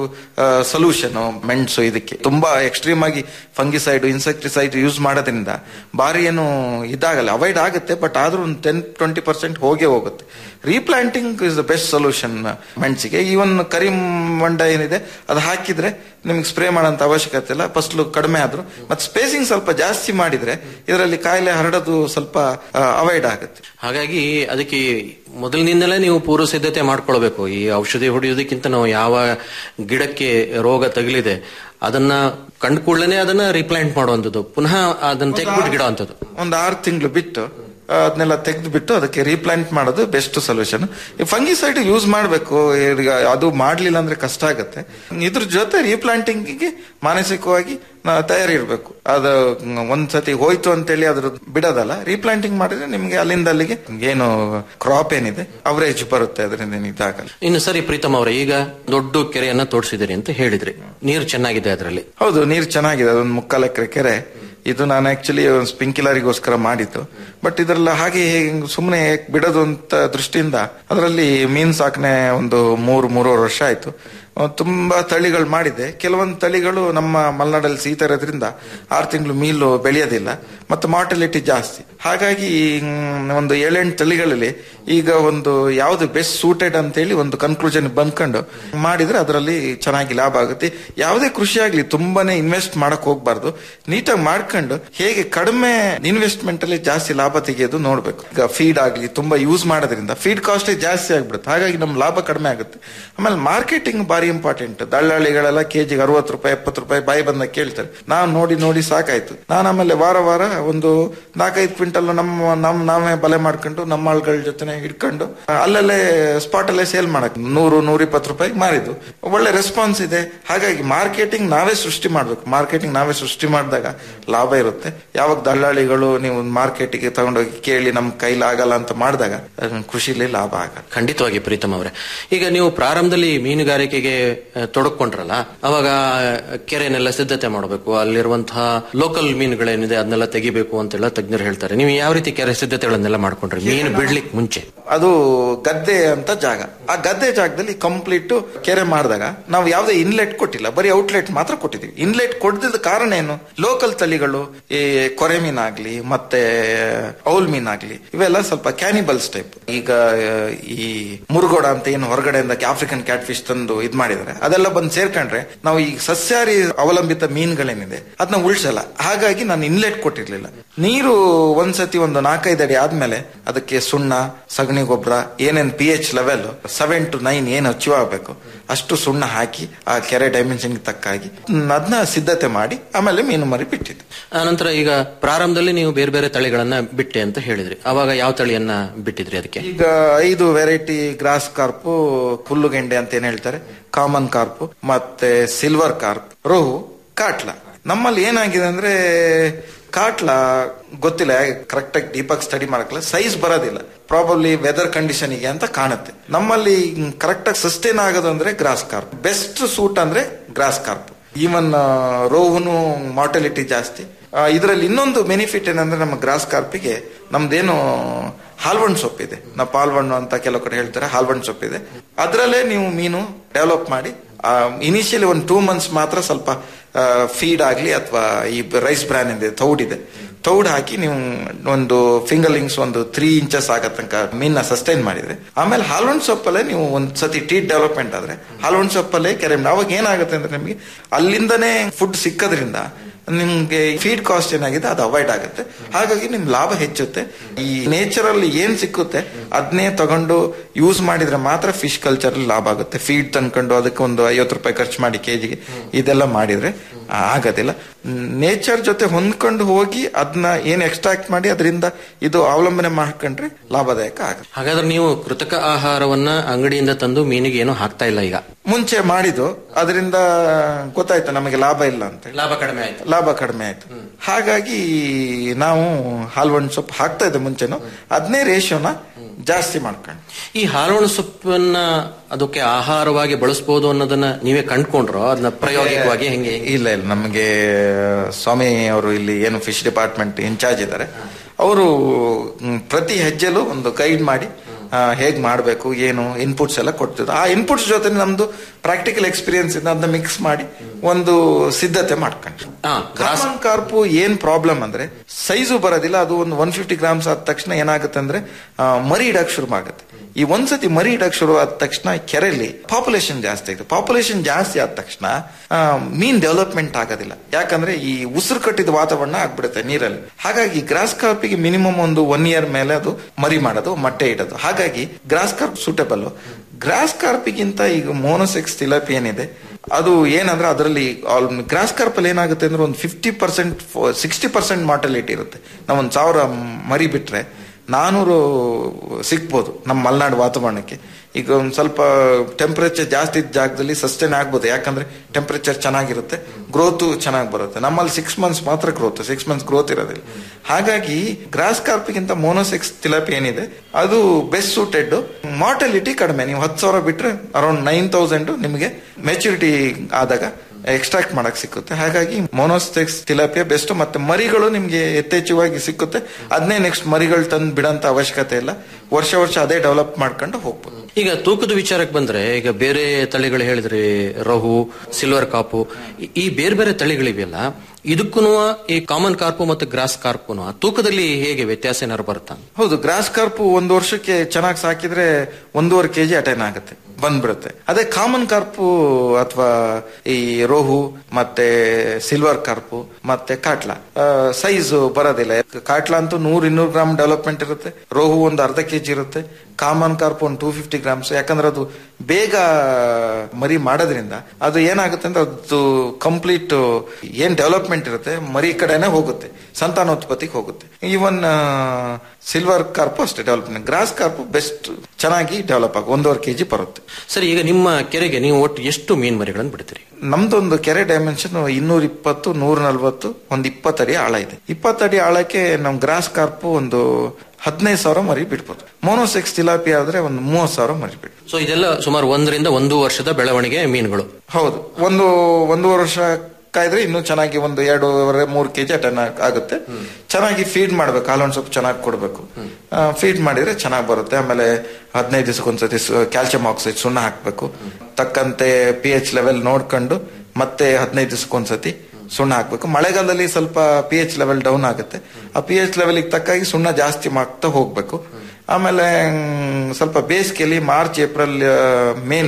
ಸೊಲ್ಯೂಷನ್ ಮೆಣಸು ಇದಕ್ಕೆ ತುಂಬಾ ಎಕ್ಸ್ಟ್ರೀಮ್ ಆಗಿ ಫಂಗಿಸೈಡ್ ಇನ್ಸೆಕ್ಟಿಸೈಡ್ ಯೂಸ್ ಮಾಡೋದ್ರಿಂದ ಬಾರಿ ಏನು ಇದಾಗಲ್ಲ ಅವಾಯ್ಡ್ ಆಗುತ್ತೆ ಬಟ್ ಆದ್ರೂ ಒಂದು ಟೆನ್ ಟ್ವೆಂಟಿ ಪರ್ಸೆಂಟ್ ಹೋಗೇ ಹೋಗುತ್ತೆ replanting is the best solution ಮೆಣಸಿಗೆ ಈವನ್ ಕರಿ ಮಂಡ ಏನಿದೆ ಅದು ಹಾಕಿದ್ರೆ ನಿಮ್ಗೆ ಸ್ಪ್ರೇ ಮಾಡೋಂಥ ಅವಶ್ಯಕತೆ ಇಲ್ಲ ಫಸ್ಲು ಕಡಿಮೆ ಆದ್ರು ಮತ್ತೆ ಸ್ಪೇಸಿಂಗ್ ಸ್ವಲ್ಪ ಜಾಸ್ತಿ ಮಾಡಿದ್ರೆ ಇದರಲ್ಲಿ ಕಾಯಿಲೆ ಹರಡೋದು ಸ್ವಲ್ಪ ಅವಾಯ್ಡ್ ಆಗುತ್ತೆ ಹಾಗಾಗಿ ಅದಕ್ಕೆ ಮೊದಲಿನಿಂದಲೇ ನೀವು ಪೂರ್ವ ಸಿದ್ಧತೆ ಮಾಡ್ಕೊಳ್ಬೇಕು ಈ ಔಷಧಿ ಹೊಡೆಯೋದಕ್ಕಿಂತ ನಾವು ಯಾವ ಗಿಡಕ್ಕೆ ರೋಗ ತಗಲಿದೆ ಅದನ್ನ ಕಂಡು ಕೂಡಲೇ ಅದನ್ನ ರೀಪ್ಲಾಂಟ್ ಮಾಡುವಂಥದ್ದು ಪುನಃ ಅದನ್ನ ತೆಗ್ಬಿಟ್ಟು ಗಿಡ ಅಂತದ್ದು ಒಂದು ಆರು ತಿಂಗಳು ಬಿಟ್ಟು ಅದನ್ನೆಲ್ಲ ತೆಗೆದು ಬಿಟ್ಟು ಅದಕ್ಕೆ ರೀಪ್ಲಾಂಟ್ ಮಾಡೋದು ಬೆಸ್ಟ್ ಸೊಲ್ಯೂಷನ್ ಈ ಫಂಗಿಸೈಡ್ ಯೂಸ್ ಮಾಡಬೇಕು ಈಗ ಅದು ಮಾಡ್ಲಿಲ್ಲ ಅಂದ್ರೆ ಕಷ್ಟ ಆಗುತ್ತೆ ಇದ್ರ ಜೊತೆ ರೀಪ್ಲಾಂಟಿಂಗಿಗೆ ಮಾನಸಿಕವಾಗಿ ನಾ- ತಯಾರಿ ಇರಬೇಕು ಅದು ಒಂದ್ಸತಿ ಹೋಯ್ತು ಅಂತೇಳಿ ಅದ್ರ ಬಿಡೋದಲ್ಲ ರೀಪ್ಲಾಂಟಿಂಗ್ ಮಾಡಿದ್ರೆ ನಿಮ್ಗೆ ಅಲ್ಲಿಂದ ಅಲ್ಲಿಗೆ ಏನು ಕ್ರಾಪ್ ಏನಿದೆ ಅವರೇಜ್ ಬರುತ್ತೆ ಅದರಿಂದ ಏನು ಇದಾಗಲ್ಲ ಇನ್ನು ಸರಿ ಪ್ರೀತಮ್ ಅವರೇ ಈಗ ದೊಡ್ಡ ಕೆರೆಯನ್ನ ತೋರಿಸಿದಿರಿ ಅಂತ ಹೇಳಿದ್ರಿ ನೀರು ಚೆನ್ನಾಗಿದೆ ಅದರಲ್ಲಿ ಹೌದು ನೀರು ಚೆನ್ನಾಗಿದೆ ಅದೊಂದು ಮುಕ್ಕಾಲು ಎಕರೆ ಕೆರೆ ಇದು ನಾನು ಆಕ್ಚುಲಿ ಸ್ಪಿಂಕ್ಲರಿಗೋಸ್ಕರ ಮಾಡಿದ್ದು ಬಟ್ ಇದ್ರಲ್ಲಿ ಹಾಗೆ ಸುಮ್ಮನೆ ಬಿಡೋದು ಅಂತ ದೃಷ್ಟಿಯಿಂದ ಅದರಲ್ಲಿ ಮೀನ್ ಸಾಕಣೆ ಒಂದು ಮೂರು ಮೂರುವರೆ ವರ್ಷ ಆಯ್ತು ಅಹ್ ತುಂಬಾ ತಳಿಗಳು ಮಾಡಿದೆ ಕೆಲವೊಂದು ತಳಿಗಳು ನಮ್ಮ ಮಲೆನಾಡಲ್ಲಿ ಶೀತ ಇರೋದ್ರಿಂದ ಆರು ತಿಂಗಳು ಮೀಲು ಬೆಳೆಯೋದಿಲ್ಲ ಮತ್ತು ಮಾರ್ಟಲಿಟಿ ಜಾಸ್ತಿ ಹಾಗಾಗಿ ಮ್, ಒಂದು ಏಳೆಂಟು ತಳಿಗಳಲ್ಲಿ ಈಗ ಒಂದು ಯಾವ್ದು ಬೆಸ್ಟ್ ಸೂಟೆಡ್ ಅಂತೇಳಿ ಒಂದು ಕನ್ಕ್ಲೂಷನ್ ಬಂದ್ಕೊಂಡು ಮಾಡಿದ್ರೆ ಅದರಲ್ಲಿ ಚೆನ್ನಾಗಿ ಲಾಭ ಆಗುತ್ತೆ ಯಾವುದೇ ಕೃಷಿ ಆಗ್ಲಿ ತುಂಬಾನೇ ಇನ್ವೆಸ್ಟ್ ಮಾಡಕ್ ಹೋಗ್ಬಾರ್ದು ನೀಟಾಗಿ ಮಾಡ್ಕೊಂಡು ಹೇಗೆ ಕಡಿಮೆ ಇನ್ವೆಸ್ಟ್ಮೆಂಟ್ ಅಲ್ಲಿ ಜಾಸ್ತಿ ಲಾಭ ತೆಗೆಯೋದು ನೋಡ್ಬೇಕು ಈಗ ಫೀಡ್ ಆಗ್ಲಿ ತುಂಬಾ ಯೂಸ್ ಮಾಡೋದ್ರಿಂದ ಫೀಡ್ ಕಾಸ್ಟ್ ಜಾಸ್ತಿ ಆಗ್ಬಿಡುತ್ತೆ ಹಾಗಾಗಿ ನಮ್ ಲಾಭ ಕಡಿಮೆ ಆಗುತ್ತೆ ಆಮೇಲೆ ಮಾರ್ಕೆಟಿಂಗ್ ಬಾರಿ ಇಂಪಾರ್ಟೆಂಟ್ ದಳ್ಳಾಳಿಗಳೆಲ್ಲ ಕೆಜಿಗೆ ಅರವತ್ತು ರೂಪಾಯಿ ಎಪ್ಪತ್ತು ರೂಪಾಯಿ ಬಾಯಿ ಬಂದಾಗ ಕೇಳ್ತಾರೆ ನಾವು ನೋಡಿ ನೋಡಿ ಸಾಕಾಯ್ತು ನಾನು ಆಮೇಲೆ ವಾರ ವಾರ ಒಂದು ನಾಲ್ಕೈದು ಕ್ವಿಂಟಲ್ ನಮ್ಮ ನಮ್ ನಾವೇ ಬಲೆ ಮಾಡ್ಕೊಂಡು ನಮ್ಮ ಆಳ್ಗಳ ಜೊತೆ ಇಟ್ಕೊಂಡು ಅಲ್ಲಲ್ಲೇ ಸ್ಪಾಟ್ ಅಲ್ಲೇ ಸೇಲ್ ಮಾಡಕ್ ನೂರು ನೂರ ಇಪ್ಪತ್ತು ರೂಪಾಯಿ ಮಾರಿದ್ದು ಒಳ್ಳೆ ರೆಸ್ಪಾನ್ಸ್ ಇದೆ ಹಾಗಾಗಿ ಮಾರ್ಕೆಟಿಂಗ್ ನಾವೇ ಸೃಷ್ಟಿ ಮಾಡ್ಬೇಕು ಮಾರ್ಕೆಟಿಂಗ್ ನಾವೇ ಸೃಷ್ಟಿ ಮಾಡಿದಾಗ ಲಾಭ ಇರುತ್ತೆ ಯಾವಾಗ ದಳ್ಳಾಳಿಗಳು ನೀವು ಮಾರ್ಕೆಟಿಗೆ ತಗೊಂಡೋಗಿ ಕೇಳಿ ನಮ್ ಕೈಲಾಗಲ್ಲ ಅಂತ ಮಾಡಿದಾಗ ಕೃಷಿಲಿ ಲಾಭ ಆಗಲ್ಲ ಖಂಡಿತವಾಗಿ ಪ್ರೀತಮ್ ಅವರೇ ಈಗ ನೀವು ಪ್ರಾರಂಭದಲ್ಲಿ ಮೀನುಗಾರಿಕೆಗೆ ಆ, ತೊಡಕೊಂಡ್ರಲ್ಲ ಅವಾಗ ಕೆರೆನೆಲ್ಲ ಸಿದ್ಧತೆ ಮಾಡಬೇಕು ಅಲ್ಲಿರುವಂತಹ ಲೋಕಲ್ ಮೀನುಗಳೇನಿದೆ ಅದನ್ನೆಲ್ಲ ತೆಗಿಬೇಕು ಅಂತೆಲ್ಲ ತಜ್ಞರು ಹೇಳ್ತಾರೆ ನೀವು ಯಾವ ರೀತಿ ಕೆರೆ ಸಿದ್ಧತೆಗಳನ್ನೆಲ್ಲ ಮಾಡ್ಕೊಂಡ್ರಿ ಮೀನು ಬಿಡ್ಲಿಕ್ಕೆ ಮುಂಚೆ ಅದು ಗದ್ದೆ ಅಂತ ಜಾಗ ಆ ಗದ್ದೆ ಜಾಗದಲ್ಲಿ ಕಂಪ್ಲೀಟ್ ಕೆರೆ ಮಾಡಿದಾಗ ನಾವು ಯಾವುದೇ ಇನ್ಲೆಟ್ ಕೊಟ್ಟಿಲ್ಲ ಬರೀ ಔಟ್ಲೆಟ್ ಮಾತ್ರ ಕೊಟ್ಟಿದ್ದೀವಿ ಇನ್ಲೆಟ್ ಕೊಡ್ದಿದ್ದ ಕಾರಣ ಏನು ಲೋಕಲ್ ತಳಿಗಳು ಈ ಕೊರೆ ಮೀನಾಗ್ಲಿ ಮತ್ತೆ ಔಲ್ ಮೀನಾಗ್ಲಿ ಇವೆಲ್ಲ ಸ್ವಲ್ಪ ಕ್ಯಾನಿಬಲ್ಸ್ ಟೈಪ್ ಈಗ ಆ, ಈ ಮುರುಗೋಡ ಅಂತ ಏನು ಹೊರಗಡೆಯಿಂದ ಆಫ್ರಿಕನ್ ಕ್ಯಾಟ್ ಫಿಶ್ ತಂದು ಇದ್ ಮಾಡಿ ಮಾಡಿದ್ದಾರೆ ಅದೆಲ್ಲ ಬಂದು ಸೇರ್ಕೊಂಡ್ರೆ ನಾವು ಈ ಸಸ್ಯಾಹಾರಿ ಅವಲಂಬಿತ ಮೀನುಗಳೇನಿದೆ ಅದನ್ನ ಉಳಿಸಲ್ಲ ಹಾಗಾಗಿ ನಾನು ಇನ್ಲೆಟ್ ಕೊಟ್ಟಿರ್ಲಿಲ್ಲ ನೀರು ಒಂದ್ಸತಿ ಒಂದು ನಾಲ್ಕೈದು ಅಡಿ ಆದ್ಮೇಲೆ ಅದಕ್ಕೆ ಸುಣ್ಣ ಸಗಣಿ ಗೊಬ್ಬರ ಏನೇನ್ P H level seven to nine ಏನು ಅಚೀವ್ ಆಗಬೇಕು ಅಷ್ಟು ಸುಣ್ಣ ಹಾಕಿ ಆ ಕೆರೆ ಡೈಮೆನ್ಷನ್ಗೆ ತಕ್ಕಾಗಿ ಅದನ್ನ ಸಿದ್ಧತೆ ಮಾಡಿ ಆಮೇಲೆ ಮೀನು ಮರಿ ಬಿಟ್ಟಿದ್ದು ಆನಂತರ ಈಗ ಪ್ರಾರಂಭದಲ್ಲಿ ನೀವು ಬೇರೆ ಬೇರೆ ತಳಿಗಳನ್ನ ಬಿಟ್ಟೆ ಅಂತ ಹೇಳಿದ್ರಿ ಅವಾಗ ಯಾವ ತಳಿಯನ್ನ ಬಿಟ್ಟಿದ್ರಿ ಅದಕ್ಕೆ ಈಗ ಐದು ವೆರೈಟಿ ಗ್ರಾಸ್ ಕಾರ್ಪು ಹುಲ್ಲುಗೆಂಡೆ ಅಂತ ಏನ್ ಹೇಳ್ತಾರೆ ಕಾಮನ್ ಕಾರ್ಪು ಮತ್ತೆ ಸಿಲ್ವರ್ ಕಾರ್ಪ್ ರೋಹು ಕಾಟ್ಲ ನಮ್ಮಲ್ಲಿ ಏನಾಗಿದೆ ಅಂದ್ರೆ ಕಾಟ್ಲ ಗೊತ್ತಿಲ್ಲ ಕರೆಕ್ಟ್ ಆಗಿ ಡೀಪಾಗಿ ಸ್ಟಡಿ ಮಾಡಕ್ಲ ಸೈಜ್ ಬರೋದಿಲ್ಲ ಪ್ರಾಬಬ್ಲಿ ವೆದರ್ ಕಂಡೀಷನ್ಗೆ ಅಂತ ಕಾಣುತ್ತೆ ನಮ್ಮಲ್ಲಿ ಕರೆಕ್ಟ್ ಆಗಿ ಸಸ್ಟೈನ್ ಆಗೋದು ಅಂದ್ರೆ ಗ್ರಾಸ್ ಕಾರ್ಪ್ ಬೆಸ್ಟ್ ಸೂಟ್ ಅಂದ್ರೆ ಗ್ರಾಸ್ ಕಾರ್ಪ್ ಈವನ್ ರೋಹುನು ಮಾರ್ಟಲಿಟಿ ಜಾಸ್ತಿ ಇದರಲ್ಲಿ ಇನ್ನೊಂದು ಬೆನಿಫಿಟ್ ಏನಂದ್ರೆ ನಮ್ಮ ಗ್ರಾಸ್ ಕಾರ್ಪಿಗೆ ನಮ್ದೇನು ಹಾಲ್ವಣ್ಣು ಸೊಪ್ಪಿದೆ ನಾವು ಪಾಲ್ವಣ್ಣು ಅಂತ ಕೆಲವು ಕಡೆ ಹೇಳ್ತಾರೆ ಹಾಲ್ವಣ್ಣು ಸೊಪ್ಪಿದೆ ಅದರಲ್ಲೇ ನೀವು ಮೀನು ಡೆವಲಪ್ ಮಾಡಿ ಇನಿಷಿಯಲಿ ಒಂದು ಟೂ ಮಂತ್ಸ್ ಮಾತ್ರ ಸ್ವಲ್ಪ ಫೀಡ್ ಆಗಲಿ ಅಥವಾ ಈ ರೈಸ್ ಬ್ರಾನ್ ಇದೆ ತೌಡಿದೆ ತೌಡ್ ಹಾಕಿ ನೀವು ಒಂದು ಫಿಂಗರ್ಲಿಂಗ್ಸ್ ಒಂದು ತ್ರೀ ಇಂಚಸ್ ಆಗೋ ತನಕ ಮೀನ್ನ ಸಸ್ಟೈನ್ ಮಾಡಿದ್ರೆ ಆಮೇಲೆ ಹಾಲ್ವಣ್ ಸೊಪ್ಪಲ್ಲೇ ನೀವು ಒಂದ್ ಸತಿ ಟೀಟ್ ಡೆವಲಪ್ಮೆಂಟ್ ಆದ್ರೆ ಹಾಲ್ವಣ್ ಸೊಪ್ಪಲ್ಲೇ ಕೆರೆ ಅವಾಗ ಏನಾಗುತ್ತೆ ಅಂದ್ರೆ ನಿಮಗೆ ಅಲ್ಲಿಂದನೇ ಫುಡ್ ಸಿಕ್ಕದ್ರಿಂದ ನಿಮ್ಗೆ ಫೀಡ್ ಕಾಸ್ಟ್ ಏನಾಗಿದೆ ಅದು ಅವಾಯ್ಡ್ ಆಗುತ್ತೆ ಹಾಗಾಗಿ ನಿಮ್ ಲಾಭ ಹೆಚ್ಚುತ್ತೆ ಈ ನೇಚರ್ ಏನ್ ಸಿಕ್ಕುತ್ತೆ ಅದನ್ನೇ ತಗೊಂಡು ಯೂಸ್ ಮಾಡಿದ್ರೆ ಮಾತ್ರ ಫಿಶ್ ಕಲ್ಚರ್ ಲಾಭ ಆಗುತ್ತೆ ಫೀಡ್ ತಂದ್ಕೊಂಡು ಅದಕ್ಕೆ ಒಂದು ಐವತ್ತು ರೂಪಾಯಿ ಖರ್ಚು ಮಾಡಿ ಕೆಜಿಗೆ ಇದೆಲ್ಲ ಮಾಡಿದ್ರೆ ಆಗೋದಿಲ್ಲ ನೇಚರ್ ಜೊತೆ ಹೊಂದ್ಕೊಂಡು ಹೋಗಿ ಅದನ್ನ ಏನ್ ಎಕ್ಸ್ಟ್ರಾಕ್ಟ್ ಮಾಡಿ ಅದರಿಂದ ಇದು ಅವಲಂಬನೆ ಮಾಡ್ಕೊಂಡ್ರೆ ಲಾಭದಾಯಕ ಆಗುತ್ತೆ ಹಾಗಾದ್ರೆ ನೀವು ಕೃತಕ ಆಹಾರವನ್ನ ಅಂಗಡಿಯಿಂದ ತಂದು ಮೀನಿಗೆ ಏನು ಹಾಕ್ತಾ ಇಲ್ಲ ಈಗ ಮುಂಚೆ ಮಾಡಿದ್ದು ಅದರಿಂದ ಗೊತ್ತಾಯ್ತು ನಮಗೆ ಲಾಭ ಇಲ್ಲ ಅಂತ ಹೇಳಿ. ಲಾಭ ಕಡಿಮೆ ಆಯ್ತು ಲಾಭ ಕಡಿಮೆ ಆಯ್ತು ಹಾಗಾಗಿ ನಾವು ಹಾಲ್ವಣ್ಣು ಸೊಪ್ಪು ಹಾಕ್ತಾ ಇದ್ದೆ ಮುಂಚೆನು ಅದನ್ನೇ ರೇಷಿಯೋನ ಜಾಸ್ತಿ ಮಾಡ್ಕೊಂಡು ಈ ಹಾಲೋಣ ಸೊಪ್ಪನ್ನ ಅದಕ್ಕೆ ಆಹಾರವಾಗಿ ಬಳಸಬಹುದು ಅನ್ನೋದನ್ನ ನೀವೇ ಕಂಡ್ಕೊಂಡ್ರೋ ಅದನ್ನ ಪ್ರಾಯೋಗಿಕವಾಗಿ ಹೆಂಗೆ ಇಲ್ಲ ಇಲ್ಲ ನಮಗೆ ಸ್ವಾಮಿ ಅವರು ಇಲ್ಲಿ ಏನು ಫಿಶ್ ಡಿಪಾರ್ಟ್ಮೆಂಟ್ ಇನ್ಚಾರ್ಜ್ ಇದ್ದಾರೆ ಅವರು ಮ್, ಪ್ರತಿ ಹೆಜ್ಜೆಲೂ ಒಂದು ಗೈಡ್ ಮಾಡಿ ಆ, ಹೇಗ್ ಮಾಡಬೇಕು ಏನು ಇನ್ಪುಟ್ಸ್ ಎಲ್ಲ ಕೊಡ್ತಿದ್ರು ಆ ಇನ್ಪುಟ್ಸ್ ಜೊತೆ ನಮ್ದು ಪ್ರಾಕ್ಟಿಕಲ್ ಎಕ್ಸ್ಪೀರಿಯನ್ಸ್ ಇಂದ ಅದನ್ನ ಮಿಕ್ಸ್ ಮಾಡಿ ಒಂದು ಸಿದ್ಧತೆ ಮಾಡ್ಕೊಂಡ್ವಿ ಹಾ, ಗ್ರಾಸ್ ಕಾಮನ್ ಕಾರ್ಪು ಏನ್ ಪ್ರಾಬ್ಲಮ್ ಅಂದ್ರೆ ಸೈಜು ಬರೋದಿಲ್ಲ ಅದು ಒಂದು ಒನ್ ಫಿಫ್ಟಿ ಗ್ರಾಮ್ಸ್ ಆದ ತಕ್ಷಣ ಏನಾಗುತ್ತೆ ಅಂದ್ರೆ ಆ, ಮರಿ ಇಡಕ್ ಶುರು ಆಗುತ್ತೆ ಈ ಒಂದ್ಸತಿ ಮರಿ ಇಡಕ್ ಶುರು ಆದ ತಕ್ಷಣ ಕೆರೆಯಲ್ಲಿ ಪಾಪ್ಯುಲೇಷನ್ ಜಾಸ್ತಿ ಆಗುತ್ತೆ ಪಾಪ್ಯುಲೇಷನ್ ಜಾಸ್ತಿ ಆದ ತಕ್ಷಣ ಆ, ಮೀನ್ ಡೆವಲಪ್ಮೆಂಟ್ ಆಗೋದಿಲ್ಲ ಯಾಕಂದ್ರೆ ಈ ಉಸಿರು ಕಟ್ಟಿದ ವಾತಾವರಣ ಆಗ್ಬಿಡುತ್ತೆ ನೀರಲ್ಲಿ ಹಾಗಾಗಿ ಗ್ರಾಸ್ ಕಾರ್ಪಿಗೆ ಮಿನಿಮಮ್ ಒಂದು ಒನ್ ಇಯರ್ ಮೇಲೆ ಅದು ಮರಿ ಮಾಡೋದು ಮೊಟ್ಟೆ ಇಡೋದು ಹಾಗಾಗಿ ಗ್ರಾಸ್ ಕಾರ್ಪ್ ಸೂಟಬಲ್ ಗ್ರಾಸ್ ಕಾರ್ಪಿಗಿಂತ ಈಗ ಮೋನೋಸೆಕ್ಸ್ ತಿಲಪಿ ಏನಿದೆ ಅದು ಏನಂದ್ರೆ ಅದರಲ್ಲಿ ಗ್ರಾಸ್ ಕಾರ್ಪಲ್ಲಿ ಏನಾಗುತ್ತೆ ಅಂದ್ರೆ ಒಂದು fifty percent sixty percent mortality ಇರುತ್ತೆ ನಾವು ಒಂದು ಸಾವಿರ ಮರಿ ಬಿಟ್ರೆ ನಾನೂರು ಸಿಗ್ಬೋದು ನಮ್ಮ ಮಲೆನಾಡು ವಾತಾವರಣಕ್ಕೆ ಈಗ ಒಂದು ಸ್ವಲ್ಪ ಟೆಂಪರೇಚರ್ ಜಾಸ್ತಿ ಇದ್ದ ಜಾಗದಲ್ಲಿ ಸಸ್ಟೈನ್ ಆಗ್ಬೋದು ಯಾಕಂದ್ರೆ ಟೆಂಪರೇಚರ್ ಚೆನ್ನಾಗಿರುತ್ತೆ ಗ್ರೋತ್ ಚೆನ್ನಾಗಿ ಬರುತ್ತೆ ನಮ್ಮಲ್ಲಿ ಸಿಕ್ಸ್ ಮಂತ್ಸ್ ಮಾತ್ರ ಗ್ರೋತ್ ಸಿಕ್ಸ್ ಮಂತ್ಸ್ ಗ್ರೋತ್ ಇರೋದಿಲ್ಲ ಹಾಗಾಗಿ ಗ್ರಾಸ್ ಕಾರ್ಪಿಗಿಂತ ಮೋನೋಸೆಕ್ಸ್ ತಿಲಪಿ ಏನಿದೆ ಅದು ಬೆಸ್ಟ್ ಸೂಟೆಡ್ ಮಾರ್ಟಲಿಟಿ ಕಡಿಮೆ ನೀವು ಹತ್ತು ಸಾವಿರ ಬಿಟ್ರೆ ಅರೌಂಡ್ ನೈನ್ ತೌಸಂಡ್ ನಿಮಗೆ ಮೆಚುರಿಟಿ ಆದಾಗ ಎಕ್ಸ್ಟ್ರಾಕ್ಟ್ ಮಾಡಕ್ ಸಿಕ್ಕುತ್ತೆ ಹಾಗಾಗಿ ಮೋನೋಸ್ಟೆಕ್ಸ್ ತಿಲಾಪಿಯ ಬೆಸ್ಟ್ ಮತ್ತೆ ಮರಿಗಳು ನಿಮ್ಗೆ ಯಥೇಚ್ಛವಾಗಿ ಸಿಕ್ಕುತ್ತೆ ಅದನ್ನೇ ನೆಕ್ಸ್ಟ್ ಮರಿಗಳು ತಂದು ಬಿಡಂತ ಅವಶ್ಯಕತೆ ಇಲ್ಲ ವರ್ಷ ವರ್ಷ ಅದೇ ಡೆವಲಪ್ ಮಾಡ್ಕೊಂಡು ಹೋಗ್ಬೋದು ಈಗ ತೂಕದ ವಿಚಾರಕ್ಕೆ ಬಂದ್ರೆ ಈಗ ಬೇರೆ ತಳಿಗಳು ಹೇಳಿದ್ರಿ ರಹು ಸಿಲ್ವರ್ ಕಾಪು ಈ- ಈ ಬೇರೆ ಬೇರೆ ತಳಿಗಳಿವೆಯಲ್ಲ ಇದಕ್ಕೂ ಈ ಕಾಮನ್ ಕಾರ್ಪು ಮತ್ತು ಗ್ರಾಸ್ ಕಾರ್ಪು ತೂಕದಲ್ಲಿ ಹೇಗೆ ವ್ಯತ್ಯಾಸ ಏನಾದ್ರು ಬರುತ್ತಾ ಹೌದು ಗ್ರಾಸ್ ಕಾರ್ಪು ಒಂದು ವರ್ಷಕ್ಕೆ ಚೆನ್ನಾಗಿ ಸಾಕಿದ್ರೆ ಒಂದೂವರೆ ಕೆಜಿ ಅಟೈನ್ ಆಗುತ್ತೆ ಬಂದ್ಬಿಡುತ್ತೆ ಅದೇ ಕಾಮನ್ ಕಾರ್ಪು ಅಥವಾ ಈ ರೋಹು ಮತ್ತೆ ಸಿಲ್ವರ್ ಕಾರ್ಪು ಮತ್ತೆ ಕಾಟ್ಲ ಸೈಜ್ ಬರೋದಿಲ್ಲ ಕಾಟ್ಲ ಅಂತೂ ನೂರ್ ಇನ್ನೂರು ಗ್ರಾಮ್ ಡೆವಲಪ್ಮೆಂಟ್ ಇರುತ್ತೆ ರೋಹು ಒಂದು ಅರ್ಧ ಕೆಜಿ ಇರುತ್ತೆ ಕಾಮನ್ ಕಾರ್ಪ್ ಒಂದು ಟೂ ಫಿಫ್ಟಿ ಗ್ರಾಮ್ಸ್ ಯಾಕಂದ್ರೆ ಅದು ಬೇಗ ಮರಿ ಮಾಡೋದ್ರಿಂದ ಅದು ಏನಾಗುತ್ತೆ ಅಂದ್ರೆ ಅದು ಕಂಪ್ಲೀಟ್ ಏನ್ ಡೆವಲಪ್ಮೆಂಟ್ ಇರುತ್ತೆ ಮರಿ ಕಡೆನೆ ಹೋಗುತ್ತೆ ಸಂತಾನೋತ್ಪತ್ತಿಗೆ ಹೋಗುತ್ತೆ ಈವನ್ ಸಿಲ್ವರ್ ಕಾರ್ಪು ಅಷ್ಟೇ ಡೆವಲಪ್ಮೆಂಟ್ ಗ್ರಾಸ್ ಕಾರ್ಪು ಬೆಸ್ಟ್ ಚೆನ್ನಾಗಿ ಡೆವಲಪ್ ಆಗ ಒಂದೂವರೆ ಕೆಜಿ ಬರುತ್ತೆ ಸರಿ ಈಗ ನಿಮ್ಮ ಕೆರೆಗೆ ನೀವು ಒಟ್ಟು ಎಷ್ಟು ಮೀನ್ ಮರಿಗಳನ್ನು ಬಿಡ್ತೀರಿ ನಮ್ದೊಂದು ಕೆರೆ ಡೈಮೆನ್ಷನ್ ಇನ್ನೂರ ಇಪ್ಪತ್ತು ನೂರ ನಲ್ವತ್ತು ಒಂದು ಇಪ್ಪತ್ತಡಿ ಆಳ ಇದೆ ಇಪ್ಪತ್ತಡಿ ಆಳಕ್ಕೆ ನಮ್ ಗ್ರಾಸ್ ಕಾರ್ಪು ಒಂದು ಹದಿನೈದು ಸಾವಿರ ಮರಿ ಬಿಡ್ಬೋದು ಮೋನೋಸೆಕ್ಸ್ ತಿಲಾಪಿ ಆದ್ರೆ ಒಂದು ಮೂವತ್ ಸಾವಿರ ಮರಿ ಬಿಡ್ಬೋದು ಸೊ ಇದೆಲ್ಲ ಸುಮಾರು ಒಂದರಿಂದ ಒಂದು ವರ್ಷದ ಬೆಳವಣಿಗೆ ಮೀನುಗಳು ಹೌದು ಒಂದು ಒಂದೂವರೆ ವರ್ಷ ಕಾಯ್ದ್ರೆ ಇನ್ನೂ ಚೆನ್ನಾಗಿ ಒಂದು ಎರಡೂವರೆ ಮೂರು ಕೆಜಿ ಅಟನ್ ಆಗುತ್ತೆ ಚೆನ್ನಾಗಿ ಫೀಡ್ ಮಾಡ್ಬೇಕು ಹಾಲೊಂದು ಸ್ವಲ್ಪ ಚೆನ್ನಾಗಿ ಕೊಡಬೇಕು ಫೀಡ್ ಮಾಡಿದ್ರೆ ಚೆನ್ನಾಗಿ ಬರುತ್ತೆ ಆಮೇಲೆ ಹದಿನೈದು ದಿವಸಕ್ಕೊಂದ್ಸತಿ ಕ್ಯಾಲ್ಸಿಯಂ ಆಕ್ಸೈಡ್ ಸುಣ್ಣ ಹಾಕ್ಬೇಕು ತಕ್ಕಂತೆ ಪಿ ಎಚ್ ಲೆವೆಲ್ ನೋಡ್ಕೊಂಡು ಮತ್ತೆ ಹದಿನೈದು ದಿವಸಕ್ಕೊಂದ್ಸತಿ ಸುಣ್ಣ ಹಾಕ್ಬೇಕು ಮಳೆಗಾಲದಲ್ಲಿ ಸ್ವಲ್ಪ ಪಿ ಎಚ್ ಲೆವೆಲ್ ಡೌನ್ ಆಗುತ್ತೆ ಆ ಪಿ ಎಚ್ ಲೆವೆಲ್ಗೆ ತಕ್ಕಾಗಿ ಸುಣ್ಣ ಜಾಸ್ತಿ ಮಾಡ್ತಾ ಹೋಗ್ಬೇಕು ಆಮೇಲೆ ಮ್, ಸ್ವಲ್ಪ ಬೇಸಿಗೆಯಲ್ಲಿ ಮಾರ್ಚ್ ಏಪ್ರಿಲ್ ಮೇಲಿ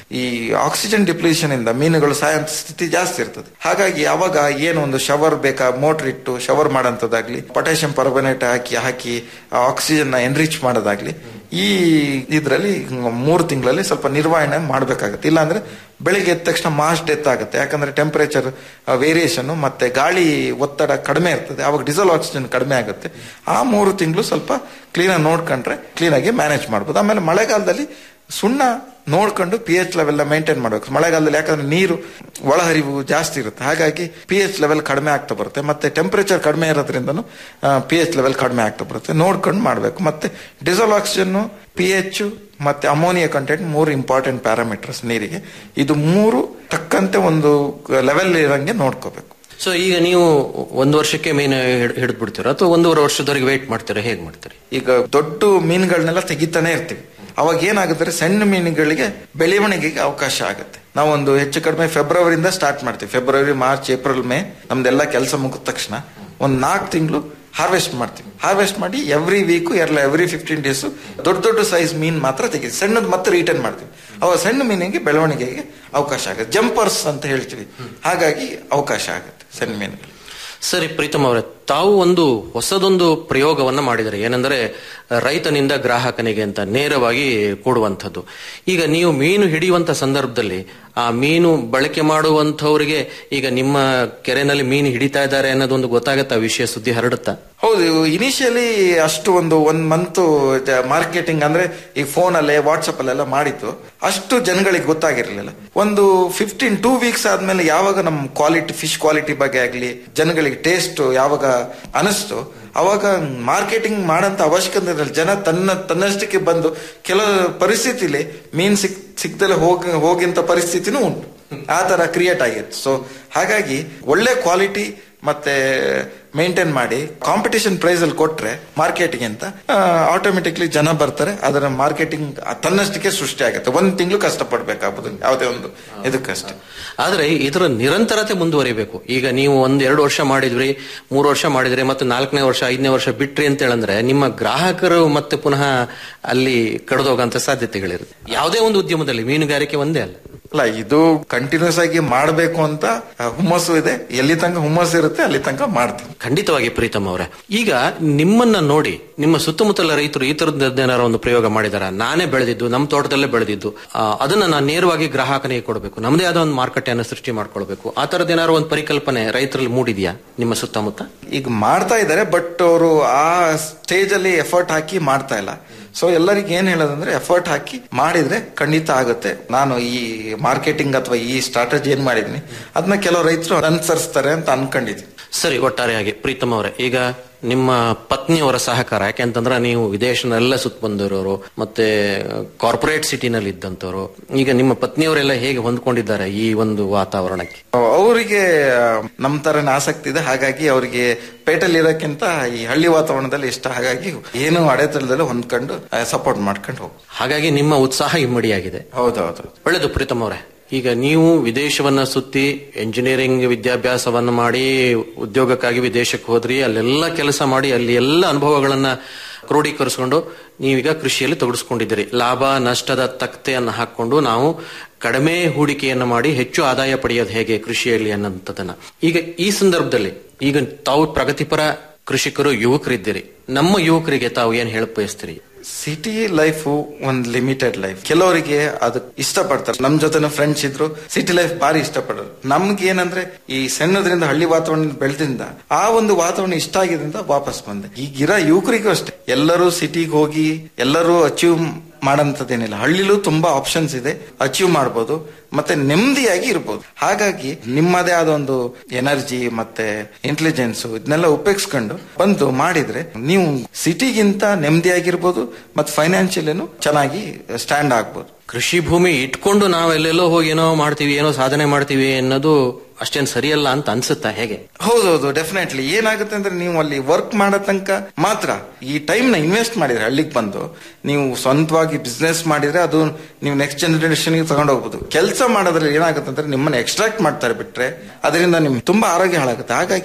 ಈ ಆಕ್ಸಿಜನ್ ಡಿಪ್ಲೀಷನ್ ಇಂದ ಮೀನುಗಳು ಸಾಯಂತ ಸ್ಥಿತಿ ಜಾಸ್ತಿ ಇರ್ತದೆ ಹಾಗಾಗಿ ಅವಾಗ ಏನು ಒಂದು ಶವರ್ ಬೇಕಾ ಮೋಟರ್ ಇಟ್ಟು ಶವರ್ ಮಾಡೋಂಥದ್ದಾಗ್ಲಿ ಪೊಟ್ಯಾಷಿಯಂ ಪರ್ಬನೇಟ್ ಹಾಕಿ ಹಾಕಿ ಆಕ್ಸಿಜನ್ ನ ಎನ್ರಿಚ್ ಮಾಡೋದಾಗ್ಲಿ ಈ ಇದರಲ್ಲಿ ಮೂರು ತಿಂಗಳಲ್ಲಿ ಸ್ವಲ್ಪ ನಿರ್ವಹಣೆ ಮಾಡಬೇಕಾಗುತ್ತೆ ಇಲ್ಲಾಂದ್ರೆ ಬೆಳಿಗ್ಗೆ ಎದ್ದ ತಕ್ಷಣ ಮಾಸ್ ಡೆತ್ ಆಗುತ್ತೆ ಯಾಕಂದ್ರೆ ಟೆಂಪರೇಚರ್ ವೇರಿಯೇಷನ್ ಮತ್ತೆ ಗಾಳಿ ಒತ್ತಡ ಕಡಿಮೆ ಇರ್ತದೆ ಅವಾಗ ಡೀಸೆಲ್ ಆಕ್ಸಿಜನ್ ಕಡಿಮೆ ಆಗುತ್ತೆ ಆ ಮೂರು ತಿಂಗಳು ಸ್ವಲ್ಪ ಕ್ಲೀನಾಗಿ ನೋಡ್ಕೊಂಡ್ರೆ ಕ್ಲೀನಾಗಿ ಮ್ಯಾನೇಜ್ ಮಾಡ್ಬೋದು ಆಮೇಲೆ ಮಳೆಗಾಲದಲ್ಲಿ ಸುಣ್ಣ ನೋಡ್ಕೊಂಡು ಪಿ ಎಚ್ ಲೆವೆಲ್ ಮೇಂಟೈನ್ ಮಾಡಬೇಕು ಮಳೆಗಾಲದಲ್ಲಿ ಯಾಕಂದ್ರೆ ನೀರು ಒಳಹರಿವು ಜಾಸ್ತಿ ಇರುತ್ತೆ ಹಾಗಾಗಿ ಪಿ ಎಚ್ ಲೆವೆಲ್ ಕಡಿಮೆ ಆಗ್ತಾ ಬರುತ್ತೆ ಮತ್ತೆ ಟೆಂಪರೇಚರ್ ಕಡಿಮೆ ಇರೋದ್ರಿಂದನೂ ಪಿ ಎಚ್ ಲೆವೆಲ್ ಕಡಿಮೆ ಆಗ್ತಾ ಬರುತ್ತೆ ನೋಡ್ಕೊಂಡು ಮಾಡಬೇಕು ಮತ್ತೆ ಡಿಸಲ್ ಆಕ್ಸಿಜನ್ ಪಿ ಎಚ್ ಮತ್ತೆ ಅಮೋನಿಯಾ ಕಂಟೆಂಟ್ ಮೂರು ಇಂಪಾರ್ಟೆಂಟ್ ಪ್ಯಾರಾಮೀಟರ್ಸ್ ನೀರಿಗೆ ಇದು ಮೂರು ತಕ್ಕಂತೆ ಒಂದು ಲೆವೆಲ್ ಇರಂಗೆ ನೋಡ್ಕೋಬೇಕು ಸೊ ಈಗ ನೀವು ಒಂದು ವರ್ಷಕ್ಕೆ ಮೀನು ಹಿಡಿದು ಬಿಡ್ತೀರಾ ಅಥವಾ ಒಂದೂವರೆ ವರ್ಷದವರೆಗೆ ವೇಟ್ ಮಾಡ್ತೀರಾ ಹೇಗೆ ಮಾಡ್ತೀರಿ ಈಗ ದೊಡ್ಡ ಮೀನುಗಳನ್ನೆಲ್ಲ ತೆಗಿತಾನೆ ಇರ್ತೀವಿ ಅವಾಗ ಏನಾಗುತ್ತೆ ಸಣ್ಣ ಮೀನುಗಳಿಗೆ ಬೆಳವಣಿಗೆಗೆ ಅವಕಾಶ ಆಗುತ್ತೆ ನಾವೊಂದು ಹೆಚ್ಚು ಕಡಿಮೆ ಫೆಬ್ರವರಿಯಿಂದ ಸ್ಟಾರ್ಟ್ ಮಾಡ್ತೀವಿ ಫೆಬ್ರವರಿ ಮಾರ್ಚ್ ಏಪ್ರಿಲ್ ಮೇ ನಮ್ದೆಲ್ಲ ಕೆಲಸ ಮುಗಿದ ತಕ್ಷಣ ಒಂದ್ ನಾಲ್ಕು ತಿಂಗಳು ಹಾರ್ವೆಸ್ಟ್ ಮಾಡ್ತೀವಿ ಹಾರ್ವೆಸ್ಟ್ ಮಾಡಿ ಎವ್ರಿ ವೀಕು ಎಲ್ಲ ಎವ್ರಿ ಫಿಫ್ಟೀನ್ ಡೇಸ್ ದೊಡ್ಡ ದೊಡ್ಡ ಸೈಜ್ ಮೀನ್ ಮಾತ್ರ ತೆಗಿತೀವಿ ಸಣ್ಣದ್ ಮತ್ತೆ ರಿಟರ್ನ್ ಮಾಡ್ತೀವಿ ಅವಾಗ ಸಣ್ಣ ಮೀನಿಗೆ ಬೆಳವಣಿಗೆಗೆ ಅವಕಾಶ ಆಗುತ್ತೆ ಜಂಪರ್ಸ್ ಅಂತ ಹೇಳ್ತೀವಿ ಹಾಗಾಗಿ ಅವಕಾಶ ಆಗುತ್ತೆ ಸಣ್ಣ ಮೀನುಗಳಿಗೆ ಸರಿ ಪ್ರೀತಮ್ ಅವರೇ ತಾವು ಒಂದು ಹೊಸದೊಂದು ಪ್ರಯೋಗವನ್ನ ಮಾಡಿದರೆ ಏನೆಂದರೆ ರೈತನಿಂದ ಗ್ರಾಹಕನಿಗೆ ಅಂತ ನೇರವಾಗಿ ಕೊಡುವಂಥದ್ದು ಈಗ ನೀವು ಮೀನು ಹಿಡಿಯುವಂತ ಸಂದರ್ಭದಲ್ಲಿ ಆ ಮೀನು ಬಳಕೆ ಮಾಡುವಂಥವರಿಗೆ ಈಗ ನಿಮ್ಮ ಕೆರೆನಲ್ಲಿ ಮೀನು ಹಿಡಿತಾ ಇದ್ದಾರೆ ಅನ್ನೋದೊಂದು ಗೊತ್ತಾಗತ್ತಾ ವಿಷಯ ಸುದ್ದಿ ಹರಡುತ್ತಾ ಹೌದು ಇನಿಷಿಯಲಿ ಅಷ್ಟು ಒಂದು ಒಂದ್ ಮಂತ್ ಮಾರ್ಕೆಟಿಂಗ್ ಅಂದ್ರೆ ಈ ಫೋನ್ ಅಲ್ಲೇ ವಾಟ್ಸಪ್ ಅಲ್ಲೆಲ್ಲ ಮಾಡಿತ್ತು ಅಷ್ಟು ಜನಗಳಿಗೆ ಗೊತ್ತಾಗಿರ್ಲಿಲ್ಲ ಒಂದು ಫಿಫ್ಟೀನ್ ಟೂ ವೀಕ್ಸ್ ಆದ್ಮೇಲೆ ಯಾವಾಗ ನಮ್ಮ ಕ್ವಾಲಿಟಿ ಫಿಶ್ ಕ್ವಾಲಿಟಿ ಬಗ್ಗೆ ಆಗ್ಲಿ ಜನಗಳಿಗೆ ಟೇಸ್ಟ್ ಯಾವಾಗ ಅನಿಸ್ತು ಅವಾಗ ಮಾರ್ಕೆಟಿಂಗ್ ಮಾಡಂತ ಅವಶ್ಯಕತೆ ಇರಲ್ಲ ಜನ ತನ್ನ ತನ್ನಷ್ಟಕ್ಕೆ ಬಂದು ಕೆಲವು ಪರಿಸ್ಥಿತಿಲಿ ಮೀನ್ ಸಿಕ್ ಸಿಕ್ದಲೆ ಹೋಗಿ ಹೋಗಿಂತ ಪರಿಸ್ಥಿತಿನೂ ಉಂಟು ಆ ತರ ಕ್ರಿಯೇಟ್ ಆಗಿತ್ತು ಸೊ ಹಾಗಾಗಿ ಒಳ್ಳೆ ಕ್ವಾಲಿಟಿ ಮತ್ತೆ ಮೇಂಟೈನ್ ಮಾಡಿ ಕಾಂಪಿಟೇಷನ್ ಪ್ರೈಸ್ ಅಲ್ಲಿ ಕೊಟ್ರೆ ಮಾರ್ಕೆಟಿಂಗ್ ಅಂತ ಆಟೋಮೆಟಿಕ್ಲಿ ಜನ ಬರ್ತಾರೆ ಅದರ ಮಾರ್ಕೆಟಿಂಗ್ ತನ್ನಷ್ಟಕ್ಕೆ ಸೃಷ್ಟಿ ಆಗುತ್ತೆ ಒಂದ್ ತಿಂಗಳು ಕಷ್ಟಪಡ್ಬೇಕಾಗ್ಬೋದು ಯಾವುದೇ ಒಂದು ಇದಕ್ಕಷ್ಟೇ ಆದ್ರೆ ಇದರ ನಿರಂತರತೆ ಮುಂದುವರಿಬೇಕು ಈಗ ನೀವು ಒಂದ್ ಎರಡು ವರ್ಷ ಮಾಡಿದ್ರಿ ಮೂರು ವರ್ಷ ಮಾಡಿದ್ರಿ ಮತ್ತೆ ನಾಲ್ಕನೇ ವರ್ಷ ಐದನೇ ವರ್ಷ ಬಿಟ್ರಿ ಅಂತ ಹೇಳಂದ್ರೆ ನಿಮ್ಮ ಗ್ರಾಹಕರು ಮತ್ತೆ ಪುನಃ ಅಲ್ಲಿ ಕಡ್ದೋಗಂತ ಸಾಧ್ಯತೆಗಳಿರುತ್ತೆ ಯಾವುದೇ ಒಂದು ಉದ್ಯಮದಲ್ಲಿ ಮೀನುಗಾರಿಕೆ ಒಂದೇ ಅಲ್ಲ ಅಲ್ಲ ಇದು ಕಂಟಿನ್ಯೂಸ್ ಆಗಿ ಮಾಡಬೇಕು ಅಂತ ಹುಮ್ಮಸ್ಸು ಇದೆ ಎಲ್ಲಿ ತನಕ ಹುಮ್ಮಸ್ಸು ಇರುತ್ತೆ ಅಲ್ಲಿ ತನಕ ಮಾಡ್ತೀವಿ ಖಂಡಿತವಾಗಿ ಪ್ರೀತಮ್ ಅವರೇ ಈಗ ನಿಮ್ಮನ್ನ ನೋಡಿ ನಿಮ್ಮ ಸುತ್ತಮುತ್ತಲ ರೈತರು ಈ ತರದ ಏನಾರ ಒಂದು ಪ್ರಯೋಗ ಮಾಡಿದಾರ ನಾನೇ ಬೆಳೆದಿದ್ದು ನಮ್ಮ ತೋಟದಲ್ಲೇ ಬೆಳೆದಿದ್ದು ಆ, ಅದನ್ನ ನಾನು ನೇರವಾಗಿ ಗ್ರಾಹಕನಿಗೆ ಕೊಡಬೇಕು ನಮ್ಮದೇ ಆದ ಒಂದು ಮಾರುಕಟ್ಟೆಯನ್ನು ಸೃಷ್ಟಿ ಮಾಡ್ಕೊಳ್ಬೇಕು ಆ ತರದ ಏನಾರು ಒಂದು ಪರಿಕಲ್ಪನೆ ರೈತರಲ್ಲಿ ಮೂಡಿದ್ಯಾ ನಿಮ್ಮ ಸುತ್ತಮುತ್ತ ಈಗ ಮಾಡ್ತಾ ಇದ್ದಾರೆ ಬಟ್ ಅವರು ಆ ಸ್ಟೇಜ್ ಅಲ್ಲಿ ಎಫರ್ಟ್ ಹಾಕಿ ಮಾಡ್ತಾ ಇಲ್ಲ ಸೊ ಎಲ್ಲರಿಗೆ ಏನ್ ಹೇಳೋದಂದ್ರೆ ಎಫರ್ಟ್ ಹಾಕಿ ಮಾಡಿದ್ರೆ ಖಂಡಿತ ಆಗುತ್ತೆ ನಾನು ಈ ಮಾರ್ಕೆಟಿಂಗ್ ಅಥವಾ ಈ ಸ್ಟ್ರಾಟಜಿ ಏನ್ ಮಾಡಿದೀನಿ ಅದನ್ನ ಕೆಲವು ರೈತರು ಅನುಸರಿಸ್ತಾರೆ ಅಂತ ಅನ್ಕೊಂಡಿದ್ದೀನಿ ಸರಿ ಒಟ್ಟಾರೆಯಾಗಿ ಪ್ರೀತಮ್ ಅವರೇ ಈಗ ನಿಮ್ಮ ಪತ್ನಿಯವರ ಸಹಕಾರ ಯಾಕೆಂತಂದ್ರೆ ನೀವು ವಿದೇಶನೆಲ್ಲ ಸುತ್ತ ಬಂದಿರೋರು ಮತ್ತೆ ಕಾರ್ಪೊರೇಟ್ ಸಿಟಿನಲ್ಲಿ ಇದ್ದಂತವ್ರು ಈಗ ನಿಮ್ಮ ಪತ್ನಿಯವರೆಲ್ಲ ಹೇಗೆ ಹೊಂದ್ಕೊಂಡಿದ್ದಾರೆ ಈ ಒಂದು ವಾತಾವರಣಕ್ಕೆ ಅವರಿಗೆ ನಮ್ ತರನೇ ಆಸಕ್ತಿ ಇದೆ ಹಾಗಾಗಿ ಅವರಿಗೆ ಪೇಟೆಲ್ ಇರೋಕ್ಕಿಂತ ಈ ಹಳ್ಳಿ ವಾತಾವರಣದಲ್ಲಿ ಇಷ್ಟ ಹಾಗಾಗಿ ಏನು ಅಡೆತಳದಲ್ಲಿ ಹೊಂದ್ಕೊಂಡು ಸಪೋರ್ಟ್ ಮಾಡ್ಕೊಂಡು ಹೋಗಿ ಹಾಗಾಗಿ ನಿಮ್ಮ ಉತ್ಸಾಹ ಇಮ್ಮಡಿಯಾಗಿದೆ ಹೌದೌದು ಒಳ್ಳೆದು ಪ್ರೀತಮ್ ಅವರೇ ಈಗ ನೀವು ವಿದೇಶವನ್ನ ಸುತ್ತಿ ಎಂಜಿನಿಯರಿಂಗ್ ವಿದ್ಯಾಭ್ಯಾಸವನ್ನ ಮಾಡಿ ಉದ್ಯೋಗಕ್ಕಾಗಿ ವಿದೇಶಕ್ಕೆ ಹೋದ್ರಿ ಅಲ್ಲೆಲ್ಲ ಕೆಲಸ ಮಾಡಿ ಅಲ್ಲಿ ಎಲ್ಲ ಅನುಭವಗಳನ್ನ ಕ್ರೋಢೀಕರಿಸಿಕೊಂಡು ನೀವೀಗ ಕೃಷಿಯಲ್ಲಿ ತೊಡಗಿಸ್ಕೊಂಡಿದ್ದೀರಿ ಲಾಭ ನಷ್ಟದ ತಕ್ತೆಯನ್ನು ಹಾಕೊಂಡು ನಾವು ಕಡಿಮೆ ಹೂಡಿಕೆಯನ್ನು ಮಾಡಿ ಹೆಚ್ಚು ಆದಾಯ ಪಡೆಯೋದು ಹೇಗೆ ಕೃಷಿಯಲ್ಲಿ ಅನ್ನೋಂಥದ್ದನ್ನ ಈಗ ಈ ಸಂದರ್ಭದಲ್ಲಿ ಈಗ ತಾವು ಪ್ರಗತಿಪರ ಕೃಷಿಕರು ಯುವಕರಿದ್ದೀರಿ ನಮ್ಮ ಯುವಕರಿಗೆ ತಾವು ಏನ್ ಹೇಳ ಬಯಸ್ತೀರಿ ಸಿಟಿ ಲೈಫ್ ಒಂದ್ ಲಿಮಿಟೆಡ್ ಲೈಫ್ ಕೆಲವರಿಗೆ ಅದು ಇಷ್ಟಪಡ್ತಾರೆ ನಮ್ ಜೊತೆ ಫ್ರೆಂಡ್ಸ್ ಇದ್ರು ಸಿಟಿ ಲೈಫ್ ಬಾರಿ ಇಷ್ಟಪಡೋರು ನಮ್ಗೆ ಏನಂದ್ರೆ ಈ ಸಣ್ಣದ್ರಿಂದ ಹಳ್ಳಿ ವಾತಾವರಣ ಬೆಳೆದ್ರಿಂದ ಆ ಒಂದು ವಾತಾವರಣ ಇಷ್ಟ ಆಗಿದ್ರಿಂದ ವಾಪಸ್ ಬಂದೆ ಈಗಿರೋ ಯುವಕರಿಗೂ ಅಷ್ಟೇ ಎಲ್ಲರೂ ಸಿಟಿಗೆ ಹೋಗಿ ಎಲ್ಲರೂ ಅಚೀವ್ ಮಾಡಂತದೇನಿಲ್ಲ ಹಳ್ಳಿಲೂ ತುಂಬಾ ಆಪ್ಷನ್ಸ್ ಇದೆ ಅಚೀವ್ ಮಾಡ್ಬೋದು ಮತ್ತೆ ನೆಮ್ಮದಿಯಾಗಿ ಇರ್ಬೋದು ಹಾಗಾಗಿ ನಿಮ್ಮದೇ ಆದ ಒಂದು ಎನರ್ಜಿ ಮತ್ತೆ ಇಂಟೆಲಿಜೆನ್ಸ್ ಇದನ್ನೆಲ್ಲ ಉಪಯೋಗಿಸ್ಕೊಂಡು ಬಂದು ಮಾಡಿದ್ರೆ ನೀವು ಸಿಟಿಗಿಂತ ನೆಮ್ಮದಿಯಾಗಿರ್ಬೋದು ಮತ್ತೆ ಫೈನಾನ್ಷಿಯಲಿನೂ ಚೆನ್ನಾಗಿ ಸ್ಟ್ಯಾಂಡ್ ಆಗ್ಬೋದು ಕೃಷಿ ಭೂಮಿ ಇಟ್ಕೊಂಡು ನಾವೆಲ್ಲೆಲ್ಲೋ ಹೋಗಿ ಏನೋ ಮಾಡ್ತೀವಿ ಏನೋ ಸಾಧನೆ ಮಾಡ್ತೀವಿ ಅನ್ನೋದು ಅಷ್ಟೇನ್ ಸರಿಯಲ್ಲ ಅಂತ ಅನ್ಸುತ್ತಾ ಹೇಗೆ ಹೌದೌದು ಡೆಫಿನೆಟ್ಲಿ ಏನಾಗುತ್ತೆ ಅಂದ್ರೆ ನೀವು ಅಲ್ಲಿ ವರ್ಕ್ ಮಾಡೋ ತನಕ ಮಾತ್ರ ಈ ಟೈಮ್ ನ ಇನ್ವೆಸ್ಟ್ ಮಾಡಿದ್ರೆ ಹಳ್ಳಿಗೆ ಬಂದು ನೀವು ಸ್ವಂತವಾಗಿ ಬಿಸ್ನೆಸ್ ಮಾಡಿದ್ರೆ ಅದು ನೀವು ನೆಕ್ಸ್ಟ್ ಜನರೇಷನ್ ತಗೊಂಡು ಹೋಗ್ಬೋದು ಕೆಲಸ ಮಾಡೋದ್ರಲ್ಲಿ ಏನಾಗುತ್ತೆ ಅಂದ್ರೆ ನಿಮ್ಮನ್ನ ಎಕ್ಸ್ಟ್ರಾಕ್ಟ್ ಮಾಡ್ತಾರೆ ಬಿಟ್ರೆ ಅದರಿಂದ ನಿಮ್ಗೆ ತುಂಬಾ ಆರೋಗ್ಯ ಹಾಳಾಗುತ್ತೆ ಹಾಗಾಗಿ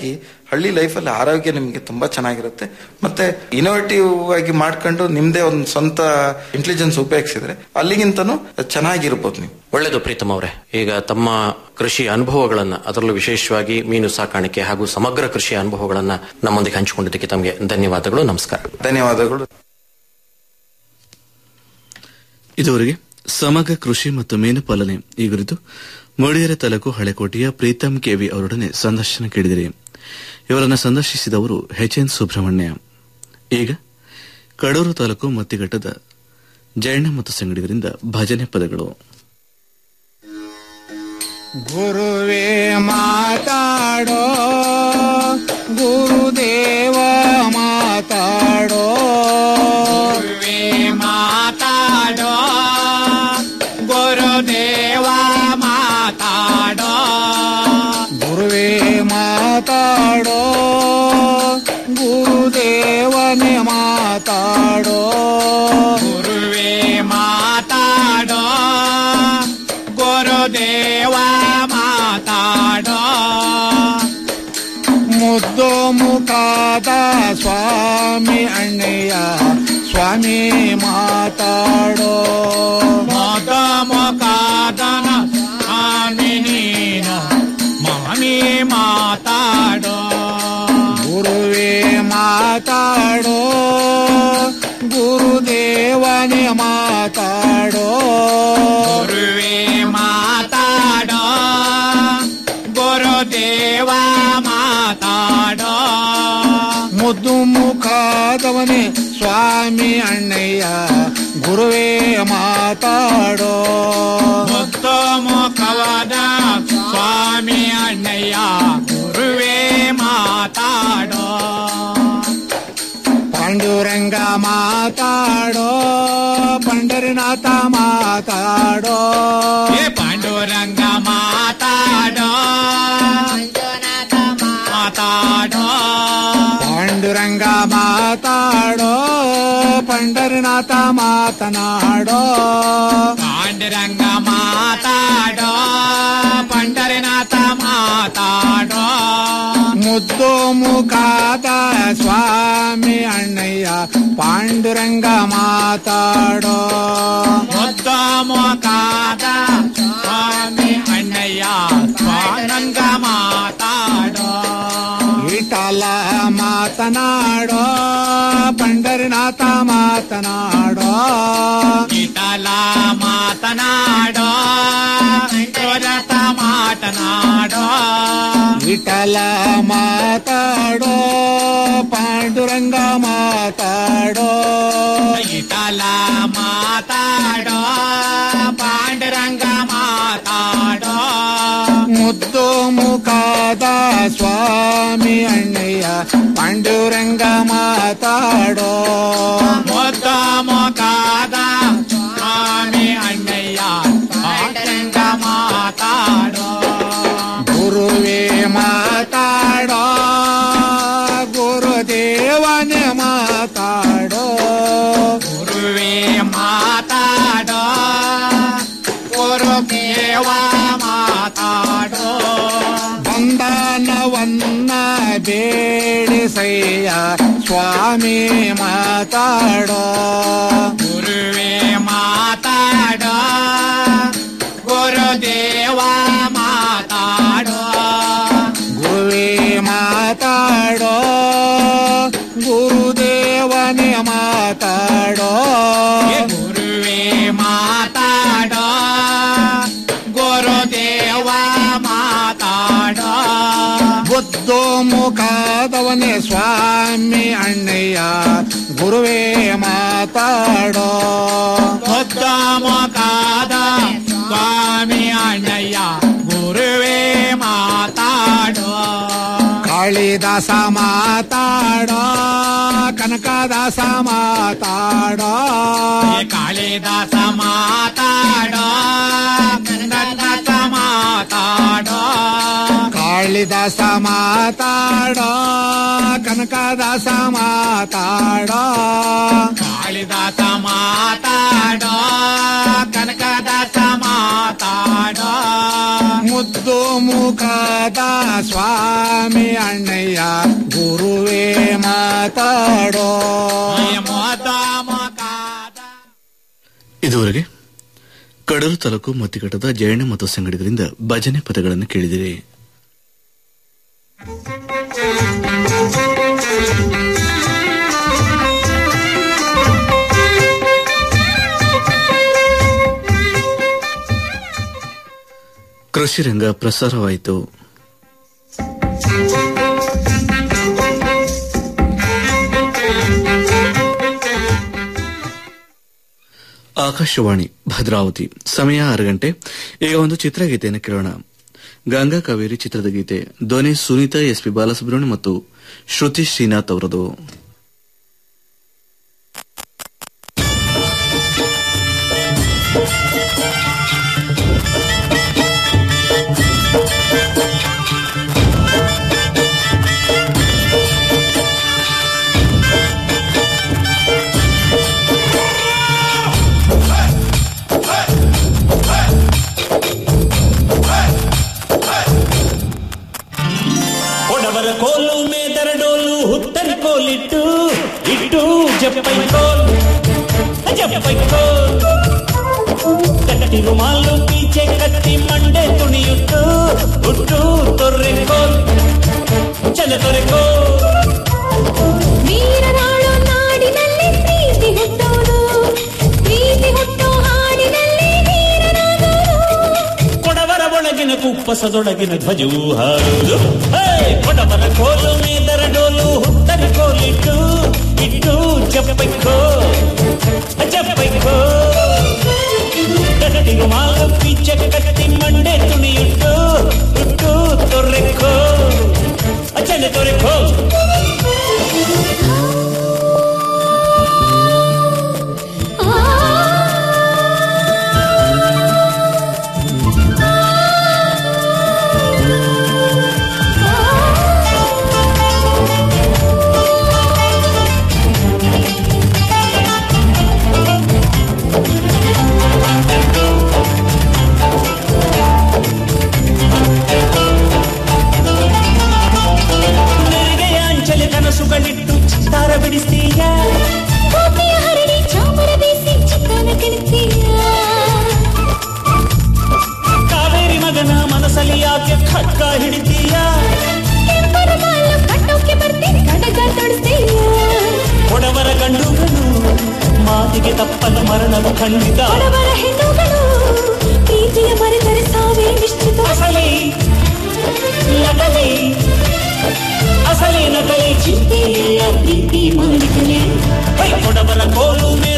ಹಳ್ಳಿ ಲೈಫಲ್ಲಿ ಆರೋಗ್ಯ ನಿಮಗೆ ತುಂಬಾ ಚೆನ್ನಾಗಿರುತ್ತೆ ಮತ್ತೆ ಇನೋವೇಟಿವ್ ಆಗಿ ಮಾಡ್ಕೊಂಡು ನಿಮ್ದೇ ಒಂದು ಸ್ವಂತ ಇಂಟೆಲಿಜೆನ್ಸ್ ಉಪಯೋಗಿಸಿದ್ರೆ ಅಲ್ಲಿಗಿಂತನೂ ಚೆನ್ನಾಗಿರ್ಬೋದು ನೀವು ಒಳ್ಳೆಯದು ಪ್ರೀತಮ್ ಅವರೇ ಈಗ ತಮ್ಮ ಕೃಷಿ ಅನುಭವಗಳನ್ನ ಅದರಲ್ಲೂ ವಿಶೇಷವಾಗಿ ಮೀನು ಸಾಕಾಣಿಕೆ ಹಾಗೂ ಸಮಗ್ರ ಕೃಷಿ ಅನುಭವಗಳನ್ನ ನಮ್ಮೊಂದಿಗೆ ಹಂಚಿಕೊಂಡಿದ್ದಕ್ಕೆ ತಮಗೆ ಧನ್ಯವಾದಗಳು ನಮಸ್ಕಾರ ಧನ್ಯವಾದಗಳು ಇದುವರೆಗೆ ಸಮಗ್ರ ಕೃಷಿ ಮತ್ತು ಮೀನು ಪಾಲನೆ ಈ ಕುರಿತು ಮೂಡಿಗೆರೆ ತಾಲೂಕು ಹಳೆಕೋಟೆಯ ಪ್ರೀತಮ್ ಕೆವಿ ಅವರೊಡನೆ ಸಂದರ್ಶನ ಕೇಳಿದಿರಿ ಇವರನ್ನು ಸಂದರ್ಶಿಸಿದವರು ಎಚ್ ಎನ್ ಸುಬ್ರಹ್ಮಣ್ಯ ಈಗ ಕಡೂರು ತಾಲೂಕು ಮತ್ತಿಘಟ್ಟದ ಜಯಣ್ಣ ಮತ್ತು ಸಂಗಡಿಗರಿಂದ ಭಜನೆ ಪದಗಳು ಗುರುವೇ ಮಾತಾಡೋ ಗುರುದೇವ ಮಾತಾಡೋ ಗುರುವೇ ಮಾತಾಡೋ ಗುರುದೇವ ಮಾತಾಡೋ ಗುರುವೇ ಮಾತಾಡೋ ಗುರುದೇವನೇ ಮಾತಾಡೋ ಗುರುವೇ ಮಾತಾಡೋ ಗುರುದೇವ ಮಾತಾಡೋ ಮುದ್ದು ಮುಖಾದ ಸ್ವಾಮಿ ಅಣ್ಣಯ್ಯ ಸ್ವಾಮಿ ಮಾತಾಡೋ ಮುದ್ದು ಮುಖಾದನ ಸ್ವಾಮಿ ನೀನು ಮಾಮಿ ಮಾತಾಡೋ ಗುರುವೇ ಮಾತಾಡೋ ಗುರುದೇವನೇ ಮಾತಾಡೋ ಗುರುವೇ ಮಾತಾಡೋ ಗುರುದೇವ ಮಾತಾಡೋ ಮುದ್ದು ಮುಖಾದವನೇ ಸ್ವಾಮಿ ಅಣ್ಣಯ್ಯ ಗುರುವೇ ಮಾತಾಡೋ ಮುದ್ದು ಮುಖವಾದ ಸ್ವಾಮಿ ಅಣ್ಣಯ್ಯ ಗುರುವೇ ಮಾತಾಡೋ ಪಾಂಡುರಂಗ ಮಾತಾಡೋ ಪಂಡರಿನಾಥ ಮಾತಾಡೋ ಏ ಪಾಂಡುರಂಗ ಮಾತಾಡೋ ಮಾತಾಡೋ ಪಾಂಡುರಂಗ ಮಾತಾಡೋ ಪಂಡರಿನಾಥ ಮಾತನಾಡೋ ಪಾಂಡುರಂಗ ಮಾತಾಡೋ ಪಂಡರಿನಾಥ ಮಾತಾಡೋ ಮುದ್ದು ಮುಖಾದ ಸ್ವಾಮಿ ಅಣ್ಣಯ್ಯ ಪಾಂಡುರಂಗ ಮಾತಾಡೋ ಮುದ್ದು ಮುಖಾದ ಸ್ವಾಮಿ ಅಣ್ಣಯ್ಯ ಪಾಂಡುರಂಗ ಮಾತಾಡೋ ಇಟಲ ಮಾತನಾಡೋ ಪಂಡರಿನಾಥ ಮಾತನಾಡೋ ಇಟಲ ಮಾತನಾಡೋ ರಥ ಮಾತನಾಡೋ ವಿಠಲ ಮಾತಾಡೋ ಪಾಂಡುರಂಗ ಮಾತಾಡೋ ವಿಠಲ ಮಾತಾಡೋ ಪಾಂಡುರಂಗ ಮಾತಾಡೋ ಮುದ್ದು ಮುಖಾದ ಸ್ವಾಮಿ ಅಣ್ಣಯ್ಯ ಪಾಂಡುರಂಗ ಮಾತಾಡೋ ಮುದ್ದು ಮುಖಾದ ಸ್ವಾಮಿ ಅಣ್ಣಯ್ಯ ಪಾಂಡುರಂಗ ಮಾತಾಡೋ ಗುರುವೇ ಮಾತಾಡೋ ಗುರುದೇವನೇ ಮಾತಾಡೋ ಗುರುವೇ ಮಾತಾಡೋ ಗುರುದೇವ ಮಾತಾಡೋ ಬಂಧನವನ್ನ ಬೇಡಿಸಯ್ಯ ಸ್ವಾಮಿ ಮಾತಾಡೋ ಗುರುವೇ ಮಾತಾಡೋ ಗುರುದೇವ ಮಾತಾಡೋ ಗುರುವೇ ಮಾತಾಡೋ ಗುರುದೇವನೇ ಮಾತಾಡೋ ಗುರುವೇ ಮಾತಾಡೋ ಗುರುದೇವ ಮಾತಾಡೋ ಬುದ್ಧೋ ಮುಖಾದವನೇ ಸ್ವಾಮಿ ಅಣ್ಣಯ್ಯ ಗುರುವೇ ಮಾತಾಡೋ ಬುದ್ಧ ಮುಖಾದ ಸ್ವಾಮಿ ಅಣ್ಣಯ್ಯ ಗುರುವೇ ಮಾತಾಡೋ ಕಾಳಿದಾಸ ಮಾತಾಡೋ ಕನಕದಾಸ ಮಾತಾಡೋ ಕಾಳಿದಾಸ ಮಾತಾಡೋ ಕನಕದಾಸ ಮಾತಾಡೋ ಕಾಳಿದಾಸ ಮಾತಾಡೋ ಕನಕದಾಸ ಮಾತಾಡೋ ಕಾಳಿದಾಸ ಮಾತಾಡೋ ಕನಕದಾಸ ಮಾತಾಡೋ ಮಾತಾಡೋ ಮುದ್ದು ಮುಖದ ಸ್ವಾಮಿ ಅಣ್ಣಯ್ಯ ಗುರುವೇ ಮಾತಾಡೋ ಮೋದ ಮುಖದ ಇದುವರೆಗೆ ಕಡಲು ತಾಲೂಕು ಮತ್ತಿಘಟ್ಟದ ಜಯಣ್ಣ ಮತ್ತು ಸಂಗಡಿಗರಿಂದ ಭಜನೆ ಪದಗಳನ್ನು ಕೇಳಿದಿರಿ ಕೃಷಿ ರಂಗ ಪ್ರಸಾರವಾಯಿತು ಆಕಾಶವಾಣಿ ಭದ್ರಾವತಿ ಸಮಯ ಆರು ಗಂಟೆ ಈಗ ಒಂದು ಚಿತ್ರಗೀತೆಯನ್ನು ಕೇಳೋಣ ಗಂಗಾ ಕಾವೇರಿ ಚಿತ್ರದ ಗೀತೆ ಧ್ವನಿ ಸುನೀತಾ ಎಸ್ ಪಿ ಬಾಲಸುಬ್ರಹ್ಮಣ್ಯ ಮತ್ತು ಶ್ರುತಿ ಶ್ರೀನಾಥ್ ಅವರದು ಒಡವರ ಕೋಲು ಮೇದರ ಡೋಲು ಹುತ್ತರಿ ಕೋಲಿಟ್ಟು ಇಟ್ಟು ಜಪ್ಪೈ ಕೋಲ್ ಜಪ್ಪೈ ಕೋಲ್ ಕಟ್ಟಿ ರುಮಾಲು ಪೀಚೆ ಕಟ್ಟಿ ಮಂಡೆ ತುಣಿಯುಟ್ಟು ಹುಟ್ಟು ತೊರ್ರೆ ಕೋಲ್ ಚಲ ತೊರೆ ಕೋಲ್ ವೀರನಾಳು ನಾಡಿನಲ್ಲಿ ಪ್ರೀತಿ ಹುಟ್ಟೋದು ಪ್ರೀತಿ ಹುಟ್ಟೋ ಹಾಡಿನಲ್ಲಿ ವೀರನಾಗೋದು ಕೊಡವರ ಒಳಗಿನ ಕುಪ್ಪಸದೊಳಗಿನ ಧ್ವಜವು ಹಾರುವುದು ಹೇ! ಕೊಡವರ ಕೋಲು ಮೇದರ ಡೋಲು ಹುತ್ತರಿ ಕೋಲಿಟ್ಟು ಇಟ್ಟು ಜಪ್ಪೈ ಕೋಲ್ ಜಪ್ಪೈ ಕೋಲ್ ಕಟ್ಟಿಗೆ ಮಾಲು ಪಿಚ್ಚ ಕಟ್ಟಿ ಮಂಡೆ ತುಣಿಯುಟ್ಟು ಹುಟ್ಟು ತೊರೆಕೋ ಅಚ್ಚನೆ ತೊರೆಕೋ ನೆರಿಗೆಯ ಅಂಚಲೆ ಕನಸುಗಳಿಟ್ಟು ಚಿತ್ತಾರ ಬಿಡಿಸ್ತೀಯ ಕೋಟೆಯ ಹರಡಿ ಚಾಮರ ಬೀಸಿ ಚಿತ್ತಾನ ಕೆಣಕ್ತೀಯ ಕಾವೇರಿ ಮಗನ ಮನಸ್ಸಲ್ಲಿ ಯಾಕೆ ಖಡ್ಗ ಹಿಡಿತೀಯ ಕೆಂಪರ ಮಾಲ ಕಟ್ಟೋಕೆ ಬರ್ತೀನಿ ಕಡಗ ತೊಡಿಸ್ತೀಯ ಕೊಡವರ ಗಂಡುಗಳು ಮಾತಿಗೆ ತಪ್ಪದ ಮರಣವು ಖಂಡಿತ ಬಡವರ ಹೆಣ್ಣುಗಳು ಪ್ರೀತಿಯ ಮರೆತರೆ ಸಾವೇ ನಿಶ್ಚಿತ ಅಸಲಿ ನಕಲಿ ಅಸಲಿ ನಕಲಿ ಚಿಂತೆಯಿಲ್ಲ ಪ್ರೀತಿ ಮಾಡಿಕಲೇ ಹೈ ಕೊಡವರ ಕೋಲು